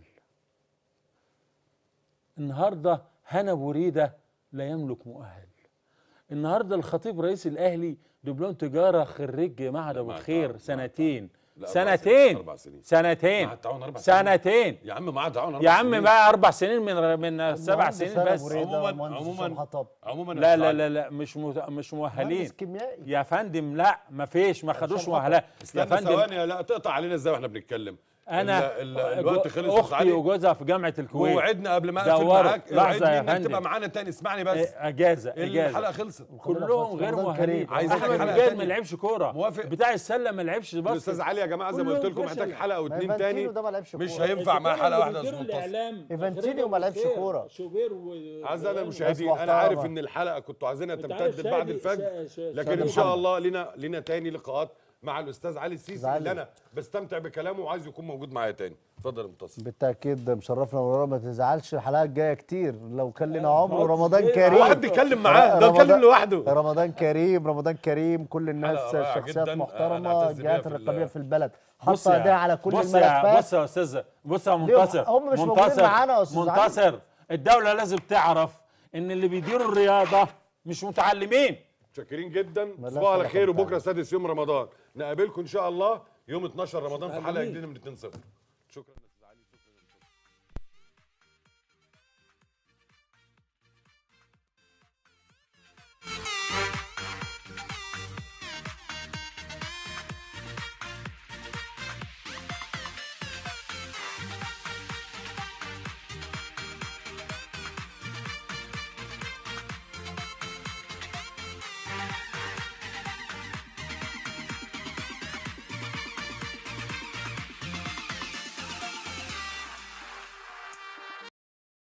النهاردة هنا بوريدة لا يملك مؤهل النهاردة الخطيب رئيس الأهلي دبلوم تجارة خريج معهد أبو مع الخير التعاون، مع سنتين لا، أربع سنتين سنين، أربع سنين. سنتين مع التعاون أربع سنين. سنتين يا عم معاه تعاون يا عم بقى أربع سنين من من سبع المهندس سنين هنا بس بريدة عموماً- والمهندس عموماً- هشام حطب عموما يا لا أستاذ لا علي، لا لا مش مت- مش مؤهلين مهندس كيميائي يا فندم لا ما فيش ما خدوش حطب. مؤهلات يا استنى فندم ثواني لا تقطع علينا ازاي واحنا بنتكلم انا ال- ال- الوقت خلص يا أستاذ اختي علي. وجوزها في جامعه الكويت ووعدنا قبل ما اقفل دوروا. معاك لحظة وعدني يا انك فندم. تبقى معانا تاني اسمعني بس إيه، اجازه الحلقه اجازه خلصت كلهم غير رمضان مؤهلين كريم. عايزين احمد حلقة مجاهد تانية. ما لعبش كوره موافق. بتاع السله ما لعبش بس الاستاذ علي يا جماعه زي ما كلهم قلت لكم فشل. محتاج حلقه ما واتنين إيفانتينو تاني ده ما لعبش مش كورة. هينفع معاه حلقه واحده يا بيديروا أستاذ منتصر. الاعلام إيفانتينو ما لعبش كورة. شوبير و اعزائنا و- المشاهدين ناس انا عارف محترمة. ان الحلقه كنتوا عايزينها أنت عارف تمتد بعد شادي- الفجر شا- شا- لكن شادي ان شاء محمد. الله لينا لينا تاني لقاءات مع الاستاذ علي السيسي أستاذ علي. اللي انا بستمتع بكلامه وعايز يكون موجود معايا تاني اتفضل يا منتصر بالتاكيد مشرفنا ورا ما تزعلش الحلقات جايه كتير لو كان لنا عمر رمضان كريم واحد بيتكلم معاه ده رمضان- اتكلم لوحده رمضان كريم رمضان كريم كل الناس حلقة رائعة شخصيات جداً. أنا محترمه أعتز بيها الجهات في ال- الرقابيه في البلد بص حاطه يا- ايديها على كل بص يا الملفات بص يا استاذ بص يا ليه؟ منتصر هم مش موجودين منتصر معانا يا أستاذ علي. منتصر الدوله لازم تعرف ان اللي بيديروا الرياضه مش متعلمين متشكرين جدا ملاش تصبحوا على علاقة خير بالتعليم. وبكره سادس يوم رمضان نقابلكم ان شاء الله يوم 12 رمضان في حلقه متعلمين. جديده من 2 0 شكرا